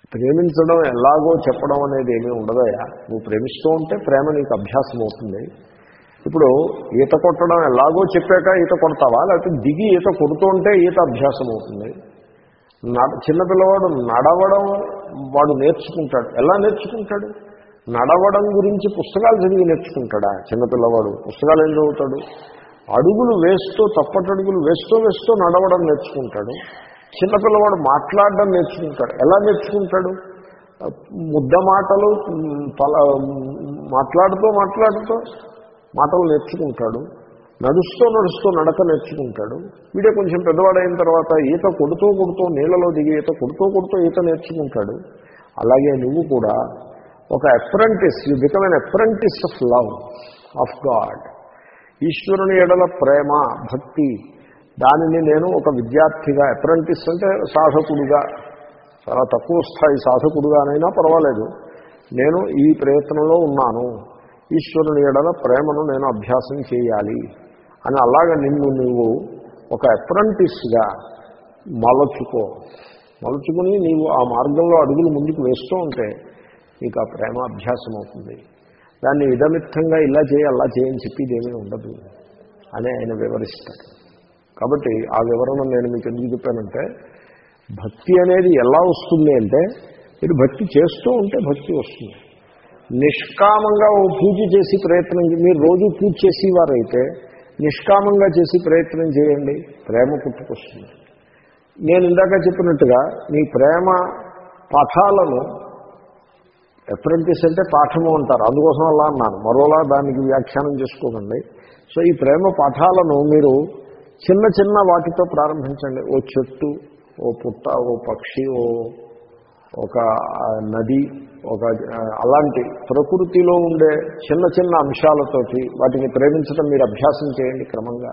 ప్రేమించడం ఎలాగో చెప్పడం అనేది ఏమీ ఉండదయా నువ్వు ప్రేమిస్తూ ఉంటే ప్రేమ నీకు అభ్యాసం అవుతుంది ఇప్పుడు ఈత కొట్టడం ఎలాగో చెప్పాక ఈత కొడతావా లేకపోతే దిగి ఈత కొడుతూ ఉంటే ఈత అభ్యాసం అవుతుంది నడ చిన్నపిల్లవాడు నడవడం వాడు నేర్చుకుంటాడు ఎలా నేర్చుకుంటాడు నడవడం గురించి పుస్తకాలు చదివి నేర్చుకుంటాడా చిన్నపిల్లవాడు పుస్తకాలు ఏం చదువుతాడు అడుగులు వేస్తూ తప్పటడుగులు వేస్తూ వేస్తూ నడవడం నేర్చుకుంటాడు చిన్నపిల్లవాడు మాట్లాడడం నేర్చుకుంటాడు ఎలా నేర్చుకుంటాడు ముద్ద మాటలు పల మాట్లాడుతూ మాట్లాడుతూ మాటలు నేర్చుకుంటాడు నడుస్తూ నడుస్తూ నడక నేర్చుకుంటాడు వీడే కొంచెం పెద్దవాడైన తర్వాత ఈత కొడుతూ కొడుతూ నీళ్ళలో దిగి ఈత కొడుతూ కొడుతూ ఈత నేర్చుకుంటాడు అలాగే నువ్వు కూడా ఒక apprentice you become an apprentice of love of God ఈశ్వరుని ఎడల ప్రేమ భక్తి దానిని నేను ఒక విద్యార్థిగా అప్రెంటిస్ అంటే సాధకుడిగా చాలా తక్కువ స్థాయి సాధకుడుగానైనా పర్వాలేదు నేను ఈ ప్రయత్నంలో ఉన్నాను ఈశ్వరుని ఎడల ప్రేమను నేను అభ్యాసం చేయాలి అని అలాగ నిన్ను నువ్వు ఒక అప్రెంటిస్గా మలచుకో మలుచుకుని నీవు ఆ మార్గంలో అడుగులు ముందుకు వేస్తూ ఉంటే నీకు ఆ ప్రేమ అభ్యాసం అవుతుంది దాన్ని ఇదమిత్తంగా ఇలా చేయి అలా చేయని చెప్పేది ఏమీ ఉండదు అని ఆయన వివరిస్తాడు కాబట్టి ఆ వివరణ నేను మీకు ఎందుకు చెప్పానంటే భక్తి అనేది ఎలా వస్తుంది అంటే మీరు భక్తి చేస్తూ ఉంటే భక్తి వస్తుంది నిష్కామంగా ఓ పూజ చేసి ప్రయత్నం చే- మీరు రోజు పూజ చేసేవారైతే నిష్కామంగా చేసి ప్రయత్నం చేయండి ప్రేమ పుట్టుకొస్తుంది నేను ఇందాక చెప్పినట్టుగా మీ ప్రేమ పాఠాలను అప్రెంటిస్ అంటే పాఠము అంటారు అందుకోసం అలా అన్నాను మరోలా దానికి వ్యాఖ్యానం చేసుకోకండి సో ఈ ప్రేమ పాఠాలను మీరు చిన్న చిన్న వాటితో ప్రారంభించండి ఓ చెట్టు ఓ పుట్ట ఓ పక్షి ఓ ఒక ఆ, నది ఒక ఆ, అలాంటి ప్రకృతిలో ఉండే చిన్న చిన్న అంశాలతోటి వాటిని ప్రేమించడం మీరు అభ్యాసం చేయండి క్రమంగా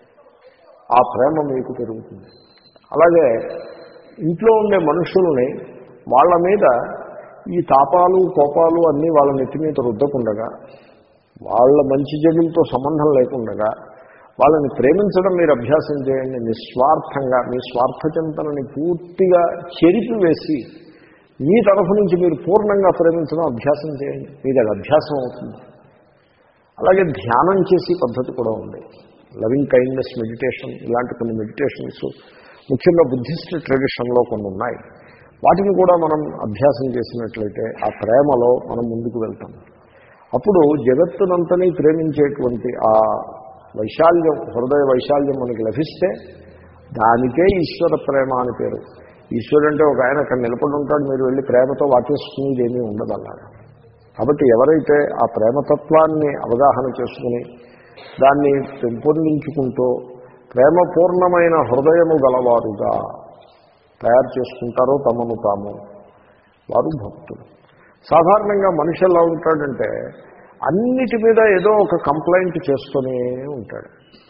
ఆ ప్రేమ మీకు పెరుగుతుంది అలాగే ఇంట్లో ఉండే మనుషుల్ని వాళ్ళ మీద ఈ తాపాలు కోపాలు అన్నీ వాళ్ళ నెత్తి మీద రుద్దకుండగా వాళ్ళ మంచి చెడులతో సంబంధం లేకుండగా వాళ్ళని ప్రేమించడం మీరు అభ్యాసం చేయండి నిస్వార్థంగా మీ స్వార్థ చింతనని పూర్తిగా చెరిపివేసి మీ తరఫు నుంచి మీరు పూర్ణంగా ప్రేమించడం అభ్యాసం చేయండి మీకు అది అభ్యాసం అవుతుంది అలాగే ధ్యానం చేసే పద్ధతి కూడా ఉంది లవింగ్ కైండ్నెస్ మెడిటేషన్ ఇలాంటి కొన్ని మెడిటేషన్స్ ముఖ్యంగా బుద్ధిస్ట్ ట్రెడిషన్లో కొన్ని ఉన్నాయి వాటిని కూడా మనం అభ్యాసం చేసినట్లయితే ఆ ప్రేమలో మనం ముందుకు వెళ్తాం అప్పుడు జగత్తునంతని ప్రేమించేటువంటి ఆ వైశాల్యం హృదయ వైశాల్యం మనకి లభిస్తే దానికే ఈశ్వర ప్రేమ అని పేరు ఈశ్వరుడు అంటే ఒక ఆయన అక్కడ నిలబడి ఉంటాడు మీరు వెళ్ళి ప్రేమతో వాటేసుకునేది ఏమీ ఉండదు అలాగా కాబట్టి ఎవరైతే ఆ ప్రేమతత్వాన్ని అవగాహన చేసుకుని దాన్ని పెంపొందించుకుంటూ ప్రేమపూర్ణమైన హృదయము గలవారుగా తయారు చేసుకుంటారో తమను తాము వారు భక్తులు సాధారణంగా మనిషి ఎలా ఉంటాడంటే అన్నిటి మీద ఏదో ఒక కంప్లైంట్ చేస్తూనే ఉంటాడు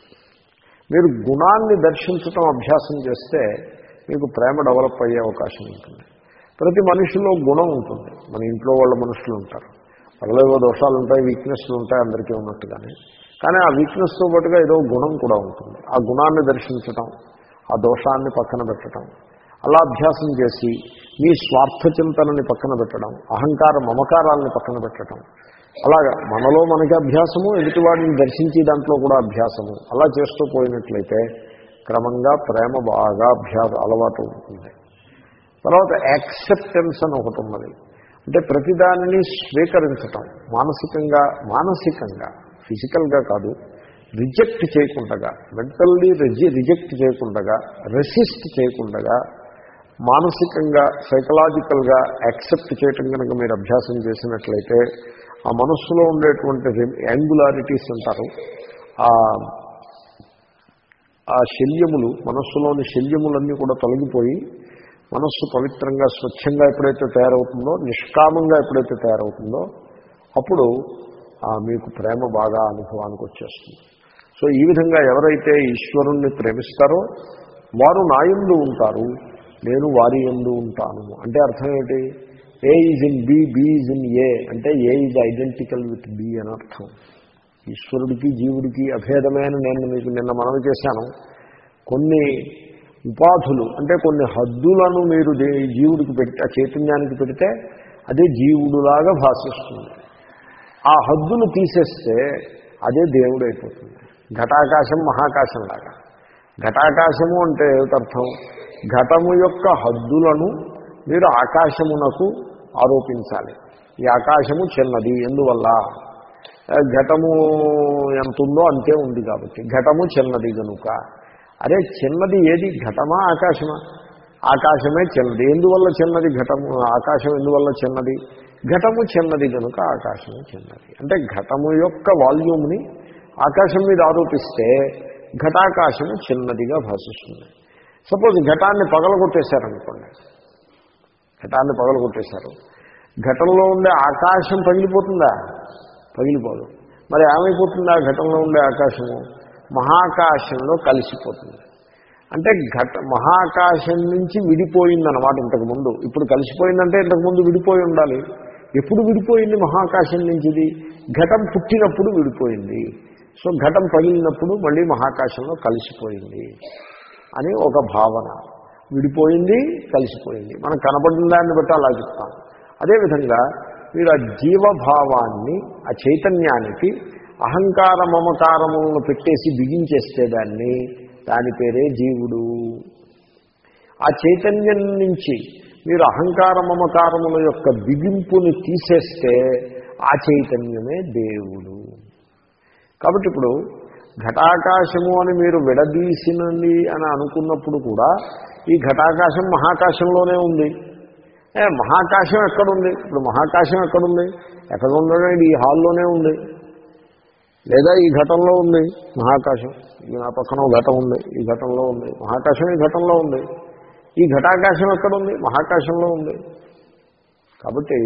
మీరు గుణాన్ని దర్శించటం అభ్యాసం చేస్తే మీకు ప్రేమ డెవలప్ అయ్యే అవకాశం ఉంటుంది ప్రతి మనిషిలో గుణం ఉంటుంది మన ఇంట్లో వాళ్ళ మనుషులు ఉంటారు వాళ్ళలో ఏవో దోషాలు ఉంటాయి వీక్నెస్లు ఉంటాయి అందరికీ ఉన్నట్టుగానే కానీ ఆ వీక్నెస్తో పాటుగా ఏదో గుణం కూడా ఉంటుంది ఆ గుణాన్ని దర్శించటం ఆ దోషాన్ని పక్కన పెట్టడం అలా అభ్యాసం చేసి మీ స్వార్థ చింతనని పక్కన పెట్టడం అహంకార మమకారాలని పక్కన పెట్టడం అలాగా మనలో మనకి అభ్యాసము ఎదుటివాడిని దర్శించి దాంట్లో కూడా అభ్యాసము అలా చేస్తూ పోయినట్లయితే క్రమంగా ప్రేమ బాగా అభ్యాస అలవాటు ఉంటుంది తర్వాత యాక్సెప్టెన్స్ అని ఒకటి ఉన్నది అంటే ప్రతిదానిని స్వీకరించటం మానసికంగా మానసికంగా ఫిజికల్గా కాదు రిజెక్ట్ చేయకుండగా మెంటల్లీ రిజి రిజెక్ట్ చేయకుండగా రెసిస్ట్ చేయకుండగా మానసికంగా సైకలాజికల్గా యాక్సెప్ట్ చేయటం కనుక మీరు అభ్యాసం చేసినట్లయితే ఆ మనస్సులో ఉండేటువంటి యాంగులారిటీస్ అంటారు ఆ ఆ శల్యములు మనస్సులోని శల్యములన్నీ కూడా తొలగిపోయి మనస్సు పవిత్రంగా స్వచ్ఛంగా ఎప్పుడైతే తయారవుతుందో నిష్కామంగా ఎప్పుడైతే తయారవుతుందో అప్పుడు ఆ మీకు ప్రేమ బాగా అనుభవానికి వచ్చేస్తుంది సో ఈ విధంగా ఎవరైతే ఈశ్వరుణ్ణి ప్రేమిస్తారో వారు నా యందు ఉంటారు నేను వారి యందు ఉంటాను అంటే అర్థం ఏంటి A is in B B is in A అంటే A is identical with B అని అర్థం ఈశ్వరుడికి జీవుడికి అభేదమే అని నేను మీకు నిన్న మనవి చేశాను కొన్ని ఉపాధులు అంటే కొన్ని హద్దులను మీరు దే- జీవుడికి పెడితే ఆ చైతన్యానికి పెడితే అదే జీవుడులాగా భాషిస్తుంది ఆ హద్దులు తీసేస్తే అదే దేవుడు అయిపోతుంది ఘటాకాశం మహాకాశం లాగా ఘటాకాశము అంటే ఏమిటర్థం ఘటము యొక్క హద్దులను మీరు ఆకాశమునకు ఆరోపించాలి ఈ ఆకాశము చిన్నది ఎందువల్ల ఆ, ఘటము ఎంత ఉందో అంతే ఉంది కాబట్టి ఘటము చిన్నది కనుక అరే చిన్నది ఏది ఘటమా ఆకాశమా ఆకాశమే చిన్నది ఎందువల్ల చిన్నది ఘటము ఆకాశం ఎందువల్ల చిన్నది ఘటము చిన్నది కనుక ఆకాశము చిన్నది అంటే ఘటము యొక్క వాల్యూమ్ని ఆకాశం మీద ఆరోపిస్తే ఘటాకాశము చిన్నదిగా భాషిస్తుంది సపోజ్ ఘటాన్ని పగలగొట్టేశారనుకోండి ఘటాన్ని పగలగొట్టేశారు ఘటంలో ఉండే ఆకాశం పగిలిపోతుందా పగిలిపోదు మరి ఏమైపోతుంది ఆ ఘటంలో ఉండే ఆకాశము మహాకాశంలో కలిసిపోతుంది అంటే ఘట మహాకాశం నుంచి విడిపోయిందన్నమాట ఇంతకుముందు ఇప్పుడు కలిసిపోయిందంటే ఇంతకుముందు విడిపోయి ఉండాలి ఎప్పుడు విడిపోయింది మహాకాశం నుంచి ఇది ఘటం పుట్టినప్పుడు విడిపోయింది సో ఘటం పగిలినప్పుడు మళ్ళీ మహాకాశంలో కలిసిపోయింది అని ఒక భావన విడిపోయింది కలిసిపోయింది మనకు కనబడిన దాన్ని బట్టి అలా చెప్తాం అదేవిధంగా మీరు ఆ జీవభావాన్ని ఆ చైతన్యానికి అహంకార మమకారములను పెట్టేసి బిగించేస్తే దాన్ని దాని పేరే జీవుడు ఆ చైతన్యం నుంచి మీరు అహంకార మమకారముల యొక్క బిగింపుని తీసేస్తే ఆ చైతన్యమే దేవుడు కాబట్టి ఇప్పుడు ఘటాకాశము అని మీరు విడదీసినది అని అనుకున్నప్పుడు కూడా ఈ ఘటాకాశం మహాకాశంలోనే ఉంది ఏ మహాకాశం ఎక్కడుంది ఇప్పుడు మహాకాశం ఎక్కడుంది ఎక్కడ ఉండడం ఈ హాల్లోనే ఉంది లేదా ఈ ఘటంలో ఉంది మహాకాశం ఈ నా పక్కన ఒక ఘటం ఉంది ఈ ఘటంలో ఉంది మహాకాశం ఈ ఘటంలో ఉంది ఈ ఘటాకాశం ఎక్కడుంది మహాకాశంలో ఉంది కాబట్టి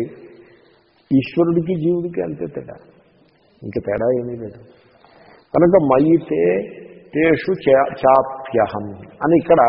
ఈశ్వరుడికి జీవుడికి అంతే తేడా ఇంక తేడా ఏమీ లేదు కనుక మయితే తేషు చా- చాప్యహం అని ఇక్కడ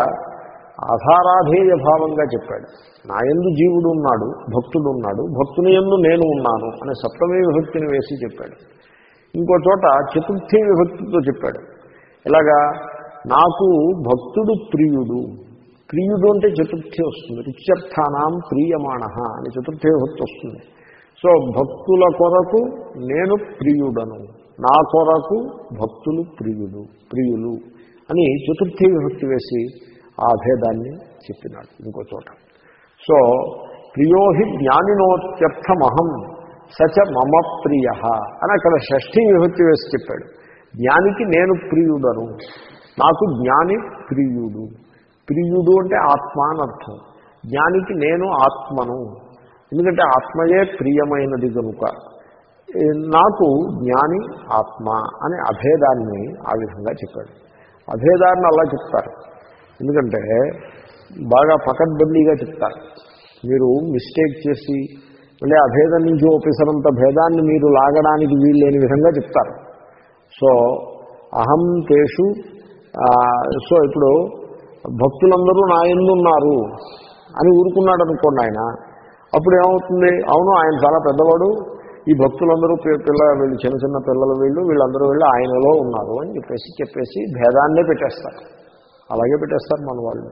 ఆధారాధేయ భావంగా చెప్పాడు నా ఎందు జీవుడు ఉన్నాడు భక్తుడు ఉన్నాడు భక్తుని ఎందు నేను ఉన్నాను అనే సప్తమే విభక్తిని వేసి చెప్పాడు ఇంకో చోట చతుర్థి విభక్తితో చెప్పాడు ఇలాగా నాకు భక్తుడు ప్రియుడు ప్రియుడు అంటే చతుర్థి వస్తుంది రుచ్యర్థానాం ప్రియమాణ అని చతుర్థి విభక్తి వస్తుంది సో భక్తుల కొరకు నేను ప్రియుడను నా కొరకు భక్తులు ప్రియుడు ప్రియులు అని చతుర్థి విభక్తి వేసి ఆ భేదాన్ని చెప్పినాడు ఇంకో చోట సో ప్రియో హి జ్ఞానినోత్యర్థమహం సచ మమ ప్రియ అని అక్కడ షష్ఠీ విభక్తి వేసి చెప్పాడు జ్ఞానికి నేను ప్రియుడను నాకు జ్ఞాని ప్రియుడు ప్రియుడు అంటే ఆత్మ అని అర్థం జ్ఞానికి నేను ఆత్మను ఎందుకంటే ఆత్మయే ప్రియమైనది కనుక ఏ, నాకు జ్ఞాని ఆత్మ అనే అభేదాన్ని ఆ విధంగా చెప్పాడు అభేదాన్ని అలా చెప్తారు ఎందుకంటే బాగా పకడ్బందీగా చెప్తారు మీరు మిస్టేక్ చేసి మళ్ళీ అభేదం నుంచి ఓపెసరంత భేదాన్ని మీరు లాగడానికి వీల్లేని విధంగా చెప్తారు సో అహం తేషు ఆ, సో ఇప్పుడు భక్తులందరూ నా ఉన్నారు అని ఊరుకున్నాడు అనుకోండి ఆయన అప్పుడు ఏమవుతుంది అవును ఆయన చాలా పెద్దవాడు ఈ భక్తులందరూ పి- పిల్ల వీళ్ళు చిన్న చిన్న పిల్లలు వీళ్ళు వీళ్ళందరూ వీళ్ళు ఆయనలో ఉన్నారు అని చెప్పేసి చెప్పేసి భేదాన్నే పెట్టేస్తారు అలాగే పెట్టేస్తారు మన వాళ్ళు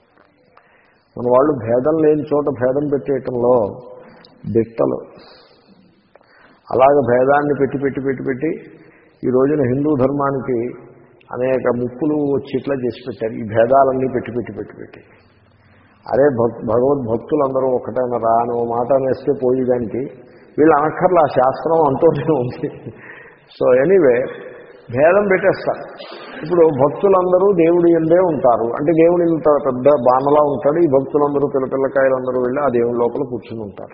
మన వాళ్ళు భేదం లేని చోట భేదం పెట్టేయటంలో దిట్టలు అలాగే భేదాన్ని పెట్టి పెట్టి పెట్టి పెట్టి ఈ రోజున హిందూ ధర్మానికి అనేక ముప్పులు వచ్చి ఇట్లా చేసి పెట్టారు ఈ భేదాలన్నీ పెట్టి పెట్టి పెట్టి పెట్టి అరే భక్ భగవద్భక్తులందరూ ఒకటైనా రా అని ఓ మాట అనేస్తే పోయేదానికి వీళ్ళు అనక్కర్లా ఆ శాస్త్రం అంటూనే ఉంది సో ఎనీవే భేదం పెట్టేస్తారు ఇప్పుడు భక్తులందరూ దేవుడి ఎందే ఉంటారు అంటే దేవుడు ఇంత పెద్ద బాణలా ఉంటాడు ఈ భక్తులందరూ పిల్ల పిల్లకాయలందరూ వెళ్ళి ఆ దేవుడి లోపల కూర్చుని ఉంటారు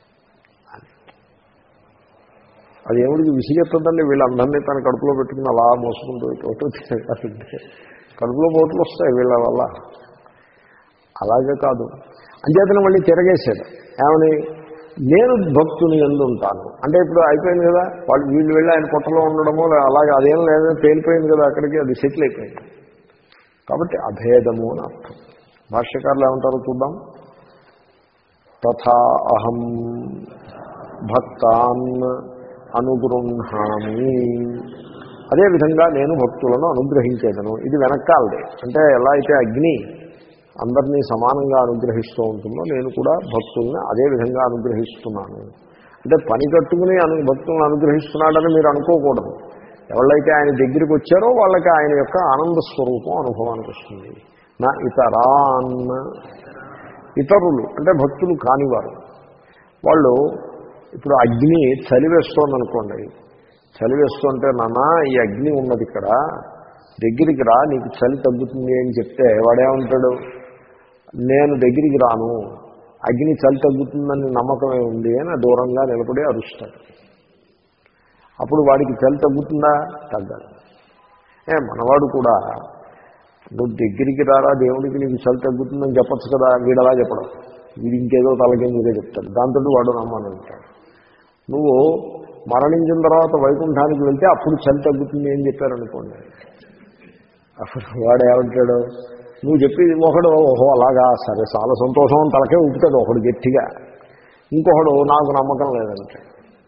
అది దేవుడికి విసిగెత్తదండి వీళ్ళందరినీ తన కడుపులో పెట్టుకుని అలా మోసుకుంటూ ఇటు కడుపులో పోట్లు వస్తాయి వీళ్ళ వల్ల అలాగే కాదు అంచేతన మళ్ళీ తిరగేశాడు ఏమని నేను భక్తుని ఎందు ఉంటాను అంటే ఇప్పుడు అయిపోయింది కదా వాళ్ళు వీళ్ళు వెళ్ళి ఆయన పొట్టలో ఉండడమో లే- అలాగే అదేం లేదో తేలిపోయింది కదా అక్కడికి అది సెటిల్ అయిపోయింది కాబట్టి అభేదము అని అర్థం భాష్యకారులు ఏమంటారో చూద్దాం తథా అహం భక్తాన్ అనుగృహామి అదేవిధంగా నేను భక్తులను అనుగ్రహించేదను ఇది వెనకాలది అంటే ఎలా అయితే అగ్ని అందరినీ సమానంగా అనుగ్రహిస్తూ ఉంటుందో నేను కూడా భక్తుల్ని అదే విధంగా అనుగ్రహిస్తున్నాను అంటే పని కట్టుకుని అను భక్తులను అనుగ్రహిస్తున్నాడని మీరు అనుకోకూడదు ఎవళ్ళైతే ఆయన దగ్గరికి వచ్చారో వాళ్ళకి ఆయన యొక్క ఆనంద స్వరూపం అనుభవానికి వస్తుంది నా ఇతరాన్ ఇతరులు అంటే భక్తులు కానివారు వాళ్ళు ఇప్పుడు అగ్ని చలివేస్తోంది అనుకోండి చలివేస్తుంటే నాన్న ఈ అగ్ని ఉన్నది ఇక్కడ దగ్గరికి రా నీకు చలి తగ్గుతుంది అని చెప్తే వాడేమంటాడు నేను దగ్గరికి రాను అగ్ని చలి తగ్గుతుందని నమ్మకమే ఉంది అని దూరంగా నిలబడి అరుస్తాడు అప్పుడు వాడికి చలి తగ్గుతుందా తగ్గదు ఏ మనవాడు కూడా నువ్వు దగ్గరికి రారా దేవుడికి నీకు చలి తగ్గుతుందని చెప్పచ్చు కదా వీడలా చెప్పడం వీడు ఇంకేదో తలకిందుగా చెప్తాడు దాంతో వాడు నమ్మనంటాడు నువ్వు మరణించిన తర్వాత వైకుంఠానికి వెళ్తే అప్పుడు చలి తగ్గుతుంది అని చెప్పారనుకోండి అప్పుడు వాడు ఏమంటాడు నువ్వు చెప్పేది ఒకడు ఓహో అలాగా సరే చాలా సంతోషం అని తలకే ఊపుతాడు ఒకడు గట్టిగా ఇంకొకడు నాకు నమ్మకం లేదంటాడు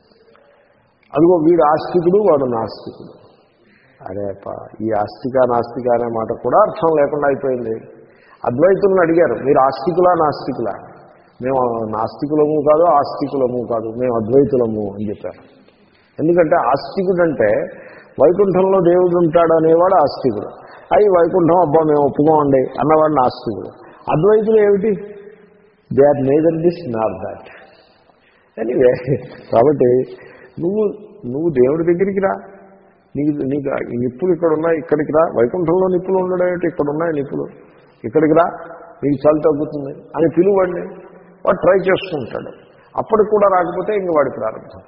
అదిగో వీడు ఆస్తికుడు వాడు నాస్తికుడు అరే పా ఈ ఆస్తిక నాస్తిక అనే మాట కూడా అర్థం లేకుండా అయిపోయింది అద్వైతులను అడిగారు మీరు ఆస్తికులా నాస్తికులా మేము నాస్తికులము కాదు ఆస్తికులము కాదు మేము అద్వైతులము అని చెప్పారు ఎందుకంటే ఆస్తికుడు అంటే వైకుంఠంలో దేవుడు ఉంటాడు అనేవాడు ఆస్తికుడు అవి వైకుంఠం అబ్బా మేము ఒప్పుకోమండి అన్నవాడు నాస్తికుడు అద్వైతులు ఏమిటి they are neither this nor that anyway కాబట్టి నువ్వు నువ్వు దేవుడి దగ్గరికి రా నీకు నీకు ఈ నిప్పులు ఇక్కడ ఉన్నాయి ఇక్కడికి రా వైకుంఠంలో నిప్పులు ఉండడం ఏమిటి ఇక్కడ ఉన్నాయి నిప్పులు ఇక్కడికి రా నీకు చలి తగ్గుతుంది అని పిలువండి వాడు ట్రై చేస్తుంటాడు అప్పటికి కూడా రాకపోతే ఇంక వాడి ప్రారంభం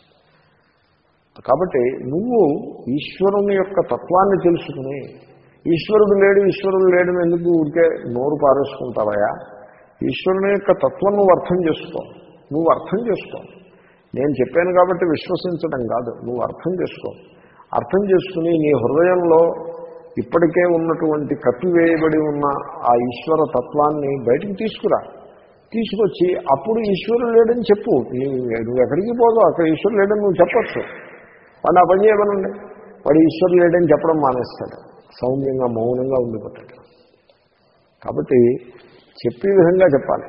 కాబట్టి నువ్వు ఈశ్వరుని యొక్క తత్వాన్ని తెలుసుకుని ఈశ్వరుడు లేడు ఈశ్వరుడు లేడు ఎందుకు ఊరికే నోరు పారేసుకుంటావయా ఈశ్వరుని యొక్క తత్వం నువ్వు అర్థం చేసుకో నువ్వు అర్థం చేసుకో నేను చెప్పాను కాబట్టి విశ్వసించడం కాదు నువ్వు అర్థం చేసుకో అర్థం చేసుకుని నీ హృదయంలో ఇప్పటికే ఉన్నటువంటి కప్పివేయబడి ఉన్న ఆ ఈశ్వర తత్వాన్ని బయటికి తీసుకురా తీసుకొచ్చి అప్పుడు ఈశ్వరుడు లేడని చెప్పు నువ్వు ఎక్కడికి పోదు అక్కడ ఈశ్వరుడు లేడని నువ్వు చెప్పచ్చు వాడు ఆ పని చేయమనండి వాడు ఈశ్వరుడు లేడని చెప్పడం మానేస్తాడు సౌమ్యంగా మౌనంగా ఉండిపోతాడు కాబట్టి చెప్పే విధంగా చెప్పాలి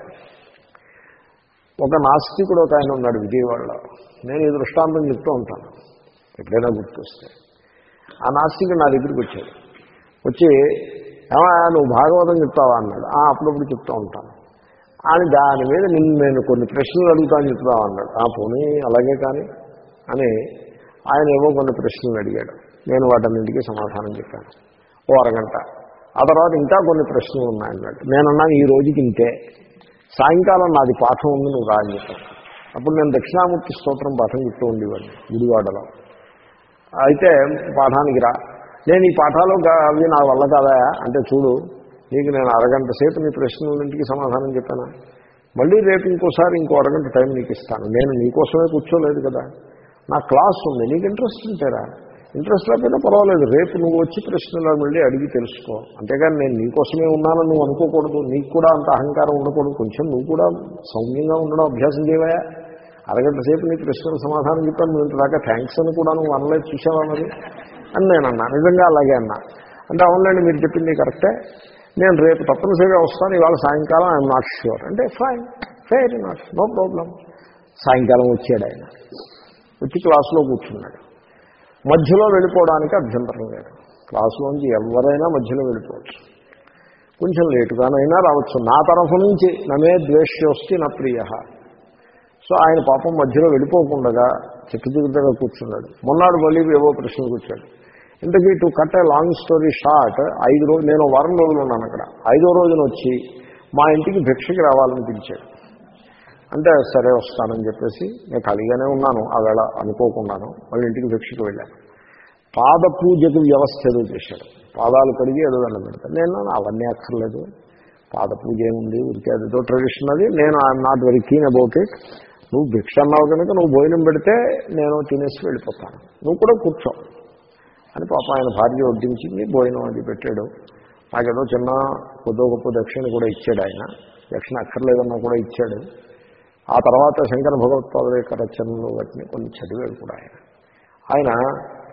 ఒక నాస్తికుడు ఒక ఆయన ఉన్నాడు విజయవాడలో నేను ఈ దృష్టాంతం చెప్తూ ఉంటాను ఎప్పుడైనా గుర్తొస్తే ఆ నాస్తికుడు నా దగ్గరికి వచ్చాడు వచ్చి ఏమా నువ్వు భాగవతం చెప్తావా అన్నాడు ఆ అప్పుడప్పుడు చెప్తూ ఉంటాను అని దాని మీద నిన్ను నేను కొన్ని ప్రశ్నలు అడుగుతాను చెప్తావా అన్నాడు ఆ పోనీ అలాగే కానీ అని ఆయన ఏవో కొన్ని ప్రశ్నలు అడిగాడు నేను వాటన్నింటికి సమాధానం చెప్పాను ఓ అరగంట ఆ తర్వాత ఇంకా కొన్ని ప్రశ్నలు ఉన్నాయన్నాడు నేనన్నాను ఈ రోజుకి ఇంతే సాయంకాలం నాది పాఠం ఉంది నువ్వు రా అని చెప్పాను అప్పుడు నేను దక్షిణామూర్తి స్తోత్రం పాఠం చెప్తూ ఉండేవాడిని గుడివాడలో అయితే పాఠానికి రా నేను ఈ పాఠాలు గా- అవి నా వల్ల కాదా అంటే చూడు నీకు నేను అరగంట సేపు నీ ప్రశ్నలన్నింటికి సమాధానం చెప్పాను మళ్ళీ రేపు ఇంకోసారి ఇంకో అరగంట టైం నీకు ఇస్తాను నేను నీకోసమే కూర్చోలేదు కదా నా క్లాస్ ఉంది నీకు ఇంట్రెస్ట్ ఉంటేరా ఇంట్రెస్ట్ లేకపోయినా పర్వాలేదు రేపు నువ్వు వచ్చి ప్రశ్నలు మళ్ళీ అడిగి తెలుసుకో అంతేగాని నేను నీకోసమే ఉన్నానని నువ్వు అనుకోకూడదు నీకు కూడా అంత అహంకారం ఉండకూడదు కొంచెం నువ్వు కూడా సౌమ్యంగా ఉండడం అభ్యాసం చేయవా అరగంట సేపు నీ ప్రశ్నలు సమాధానం చెప్పాను నువ్వు ఇంతదాకా థ్యాంక్స్ అని కూడా నువ్వు అనలేదు చూసావా మరి అని నేను అన్నా నిజంగా అలాగే అన్నా అంటే అవునులేండి మీరు చెప్పింది కరెక్టే నేను రేపు తప్పనిసరిగా వస్తాను ఇవాళ సాయంకాలం ఐఎమ్ నాట్ ష్యూర్ అంటే fine fair not no problem సాయంకాలం వచ్చాడు ఆయన వచ్చి క్లాసులో కూర్చున్నాడు మధ్యలో వెళ్ళిపోవడానికి అభ్యంతరం లేదు క్లాసులోంచి ఎవరైనా మధ్యలో వెళ్ళిపోవచ్చు కొంచెం లేటుగానైనా రావచ్చు నా తరఫు నుంచి నమే ద్వేష్యోస్తి నా ప్రియ సో ఆయన పాపం మధ్యలో వెళ్ళిపోకుండా చిక్కుచిక్కుగా కూర్చున్నాడు మొన్నాడు మళ్ళీ ఏవో ప్రశ్నలు వచ్చాడు ఇంతకీ to cut a long story short ఐదు రోజులు నేను వారం రోజులు ఉన్నాను అక్కడ ఐదో రోజున వచ్చి మా ఇంటికి భిక్షకి రావాలని పిలిచాడు అంటే సరే వస్తానని చెప్పేసి నేను ఖాళీగానే ఉన్నాను ఆ వేళ అనుకోకున్నాను వాళ్ళ ఇంటికి భిక్షకు వెళ్ళాను పాద పూజకు వ్యవస్థ ఏదో చేశాడు పాదాలు కడిగి ఏదో దండం పెడతాను నేను అన్నాను, అవన్నీ అక్కర్లేదు పాద పూజ ఏముంది ఉడికే అదేదో ట్రెడిషన్ అది నేను I'm not very keen about it నువ్వు భిక్ష అన్నావు కనుక నువ్వు భోజనం పెడితే నేను తినేసి వెళ్ళిపోతాను నువ్వు కూడా కూర్చో అని పాప ఆయన భార్య వడ్డించింది భోజనం అది పెట్టాడు నాకేదో చిన్న కొద్దో గొప్ప దక్షిణ కూడా ఇచ్చాడు ఆయన దక్షిణ అక్కర్లేదన్నా కూడా ఇచ్చాడు ఆ తర్వాత శంకర భగవత్పాదుల యొక్క రచనలు వాటిని కొన్ని చదివాడు కూడా ఆయన ఆయన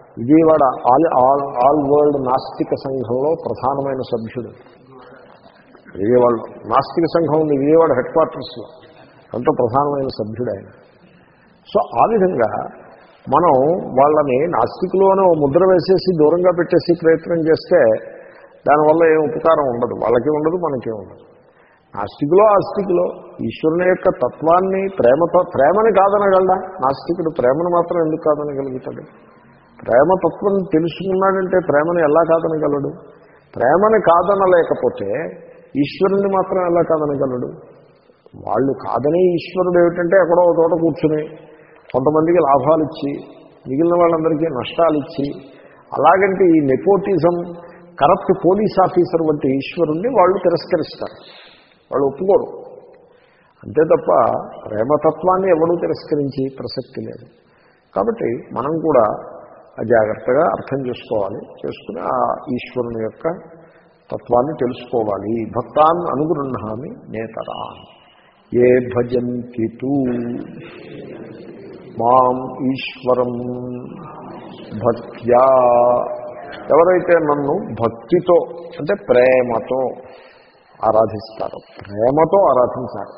Vijayawada all all all world నాస్తిక సంఘంలో ప్రధానమైన సభ్యుడు విజయవాడ నాస్తిక సంఘం ఉంది విజయవాడ హెడ్ క్వార్టర్స్లో ఎంతో ప్రధానమైన సభ్యుడు ఆయన సో ఆ విధంగా మనం వాళ్ళని నాస్తికులు అని ఓ ముద్ర వేసేసి దూరంగా పెట్టేసి ప్రయత్నం చేస్తే దానివల్ల ఏం ఉపకారం ఉండదు వాళ్ళకి ఉండదు మనకి ఉండదు నాస్తికులో ఆస్తికులో ఈశ్వరుని యొక్క తత్వాన్ని ప్రేమతో ప్రేమని కాదనగలడా నాస్తికుడు ప్రేమను మాత్రం ఎందుకు కాదనగలుగుతాడు ప్రేమతత్వం తెలుసుకున్నాడంటే ప్రేమను ఎలా కాదనగలడు ప్రేమని కాదనలేకపోతే ఈశ్వరుణ్ణి మాత్రం ఎలా కాదనగలడు వాళ్ళు కాదనే ఈశ్వరుడు ఏమిటంటే ఎక్కడో ఒక చోట కూర్చుని కొంతమందికి లాభాలు ఇచ్చి మిగిలిన వాళ్ళందరికీ నష్టాలు ఇచ్చి అలాగంటే ఈ నెపోటిజం కరప్ట్ పోలీస్ ఆఫీసర్ వంటి ఈశ్వరుణ్ణి వాళ్ళు తిరస్కరిస్తారు వాళ్ళు ఒప్పుకోరు అంతే తప్ప ప్రేమతత్వాన్ని ఎవడూ తిరస్కరించి ప్రసక్తి లేదు కాబట్టి మనం కూడా జాగ్రత్తగా అర్థం చేసుకోవాలి చేసుకుని ఆ ఈశ్వరుని యొక్క తత్వాన్ని తెలుసుకోవాలి భక్తాన్ అనుగృహామి నేతరా ఏ భజంతి తూ మాం ఈశ్వరం భక్త్యా ఎవరైతే నన్ను భక్తితో అంటే ప్రేమతో ఆరాధిస్తారు ప్రేమతో ఆరాధించాలి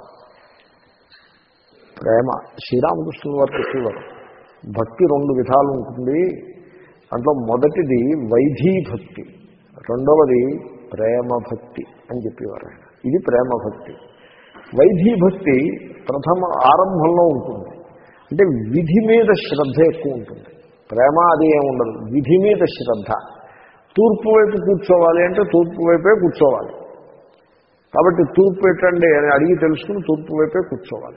ప్రేమ శ్రీరామకృష్ణుల వారు చెప్పేవారు భక్తి రెండు విధాలు ఉంటుంది దాంట్లో మొదటిది వైధీ భక్తి రెండవది ప్రేమ భక్తి అని చెప్పేవారు ఆయన ఇది ప్రేమ భక్తి వైధీ భక్తి ప్రథమ ఆరంభంలో ఉంటుంది అంటే విధి మీద శ్రద్ధ ఎక్కువ ఉంటుంది ప్రేమ అది ఏముండదు విధి మీద శ్రద్ధ తూర్పు వైపు కూర్చోవాలి అంటే తూర్పు వైపే కూర్చోవాలి కాబట్టి తూర్పు పెట్టండి అని అడిగి తెలుసుకుని తూర్పు వైపే కూర్చోవాలి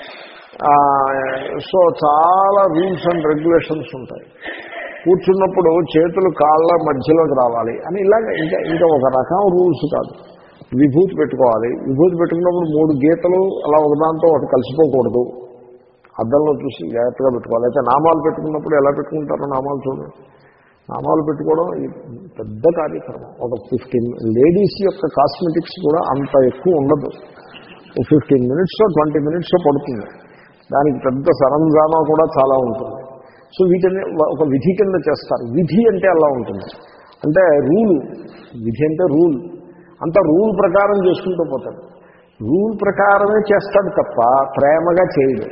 సో చాలా రూల్స్ అండ్ రెగ్యులేషన్స్ ఉంటాయి కూర్చున్నప్పుడు చేతులు కాళ్ళ మధ్యలోకి రావాలి అని ఇలాగ ఇంకా ఇంకా ఒక రకం రూల్స్ కాదు విభూతి పెట్టుకోవాలి విభూతి పెట్టుకున్నప్పుడు మూడు గీతలు అలా ఒకదాంతో ఒకటి కలిసిపోకూడదు అద్దంలో చూసి జాగ్రత్తగా పెట్టుకోవాలి అయితే నామాలు పెట్టుకున్నప్పుడు ఎలా పెట్టుకుంటారో నామాలు చూడండి నామాలు పెట్టుకోవడం పెద్ద కార్యక్రమం ఒక ఫిఫ్టీన్ లేడీస్ యొక్క కాస్మెటిక్స్ కూడా అంత ఎక్కువ ఉండదు ఫిఫ్టీన్ మినిట్స్ ట్వంటీ మినిట్స్ పడుతుంది దానికి పెద్ద సరంజామా కూడా చాలా ఉంటుంది సో వీటిని ఒక విధి కింద చేస్తారు విధి అంటే అలా ఉంటుంది అంటే రూల్ విధి అంటే రూల్ అంత రూల్ ప్రకారం చేసుకుంటూ పోతాడు రూల్ ప్రకారమే చేస్తాడు తప్ప ప్రేమగా చేయడు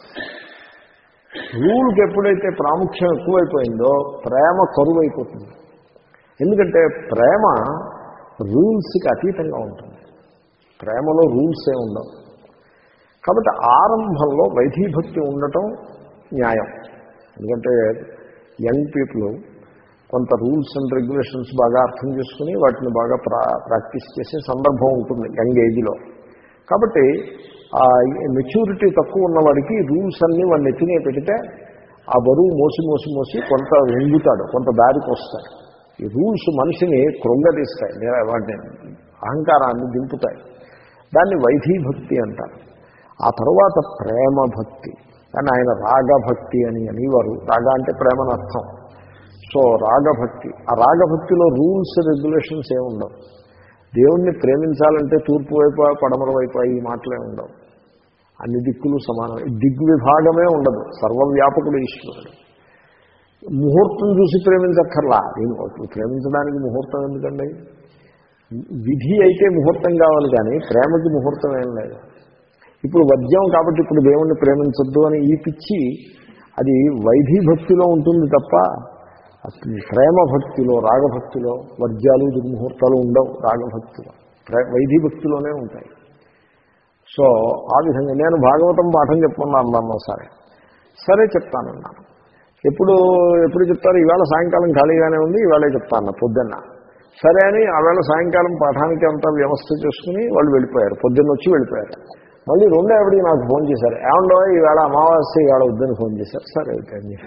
రూల్కి ఎప్పుడైతే ప్రాముఖ్యం ఎక్కువైపోయిందో ప్రేమ కరువైపోతుంది ఎందుకంటే ప్రేమ రూల్స్కి అతీతంగా ఉంటుంది ప్రేమలో రూల్సే ఉండవు కాబట్టి ఆరంభంలో వైధీభక్తి ఉండటం న్యాయం ఎందుకంటే యంగ్ పీపుల్ కొంత రూల్స్ అండ్ రెగ్యులేషన్స్ బాగా అర్థం చేసుకుని వాటిని బాగా ప్రా ప్రాక్టీస్ చేసే సందర్భం ఉంటుంది యంగ్ ఏజ్లో కాబట్టి ఆ మెచ్యూరిటీ తక్కువ ఉన్నవాడికి రూల్స్ అన్నీ వాడిని ఎత్తినే పెడితే ఆ బరువు మోసి మోసి మోసి కొంత వంగుతాడు కొంత దారికి వస్తాడు ఈ రూల్స్ మనిషిని కృంగదీస్తాయి వాటిని అహంకారాన్ని దింపుతాయి దాన్ని వైధీభక్తి అంటారు ఆ తర్వాత ప్రేమ భక్తి కానీ ఆయన రాగభక్తి అని అనేవారు రాగ అంటే ప్రేమను అర్థం సో రాగభక్తి ఆ రాగభక్తిలో రూల్స్ రెగ్యులేషన్స్ ఏమి ఉండవు దేవుణ్ణి ప్రేమించాలంటే తూర్పు వైపు పడమర వైపు ఈ మాటలే ఉండవు అన్ని దిక్కులు సమానం దిగ్విభాగమే ఉండదు సర్వవ్యాపకుడు ఈశ్వరుడు ముహూర్తం చూసి ప్రేమించక్కర్లా నేను ప్రేమించడానికి ముహూర్తం ఎందుకండి విధి అయితే ముహూర్తం కావాలి కానీ ప్రేమకి ముహూర్తం ఏం లేదు ఇప్పుడు వద్యం కాబట్టి ఇప్పుడు దేవుణ్ణి ప్రేమించొద్దు అని ఈ పిచ్చి అది వైధీ భక్తిలో ఉంటుంది తప్ప ప్రేమ భక్తిలో రాగభక్తిలో వర్జ్యాలు దుర్ముహూర్తాలు ఉండవు రాగభక్తిలో వైధీ భక్తిలోనే ఉంటాయి సో ఆ విధంగా నేను భాగవతం పాఠం చెప్పుకున్నాను అన్నాను ఒకసారి సరే చెప్తానన్నాను ఎప్పుడు ఎప్పుడు చెప్తారు ఈవేళ సాయంకాలం ఖాళీగానే ఉంది ఈవేళ చెప్తాను పొద్దున్న సరే అని ఆవేళ సాయంకాలం పాఠానికి అంతా వ్యవస్థ చేసుకుని వాళ్ళు వెళ్ళిపోయారు పొద్దున్న వచ్చి వెళ్ళిపోయారు మళ్ళీ రెండో ఆవిడికి నాకు ఫోన్ చేశారు ఏమండో ఈవేళ అమావాస్య ఈవేళ వద్దని ఫోన్ చేశారు సరే అయితే అని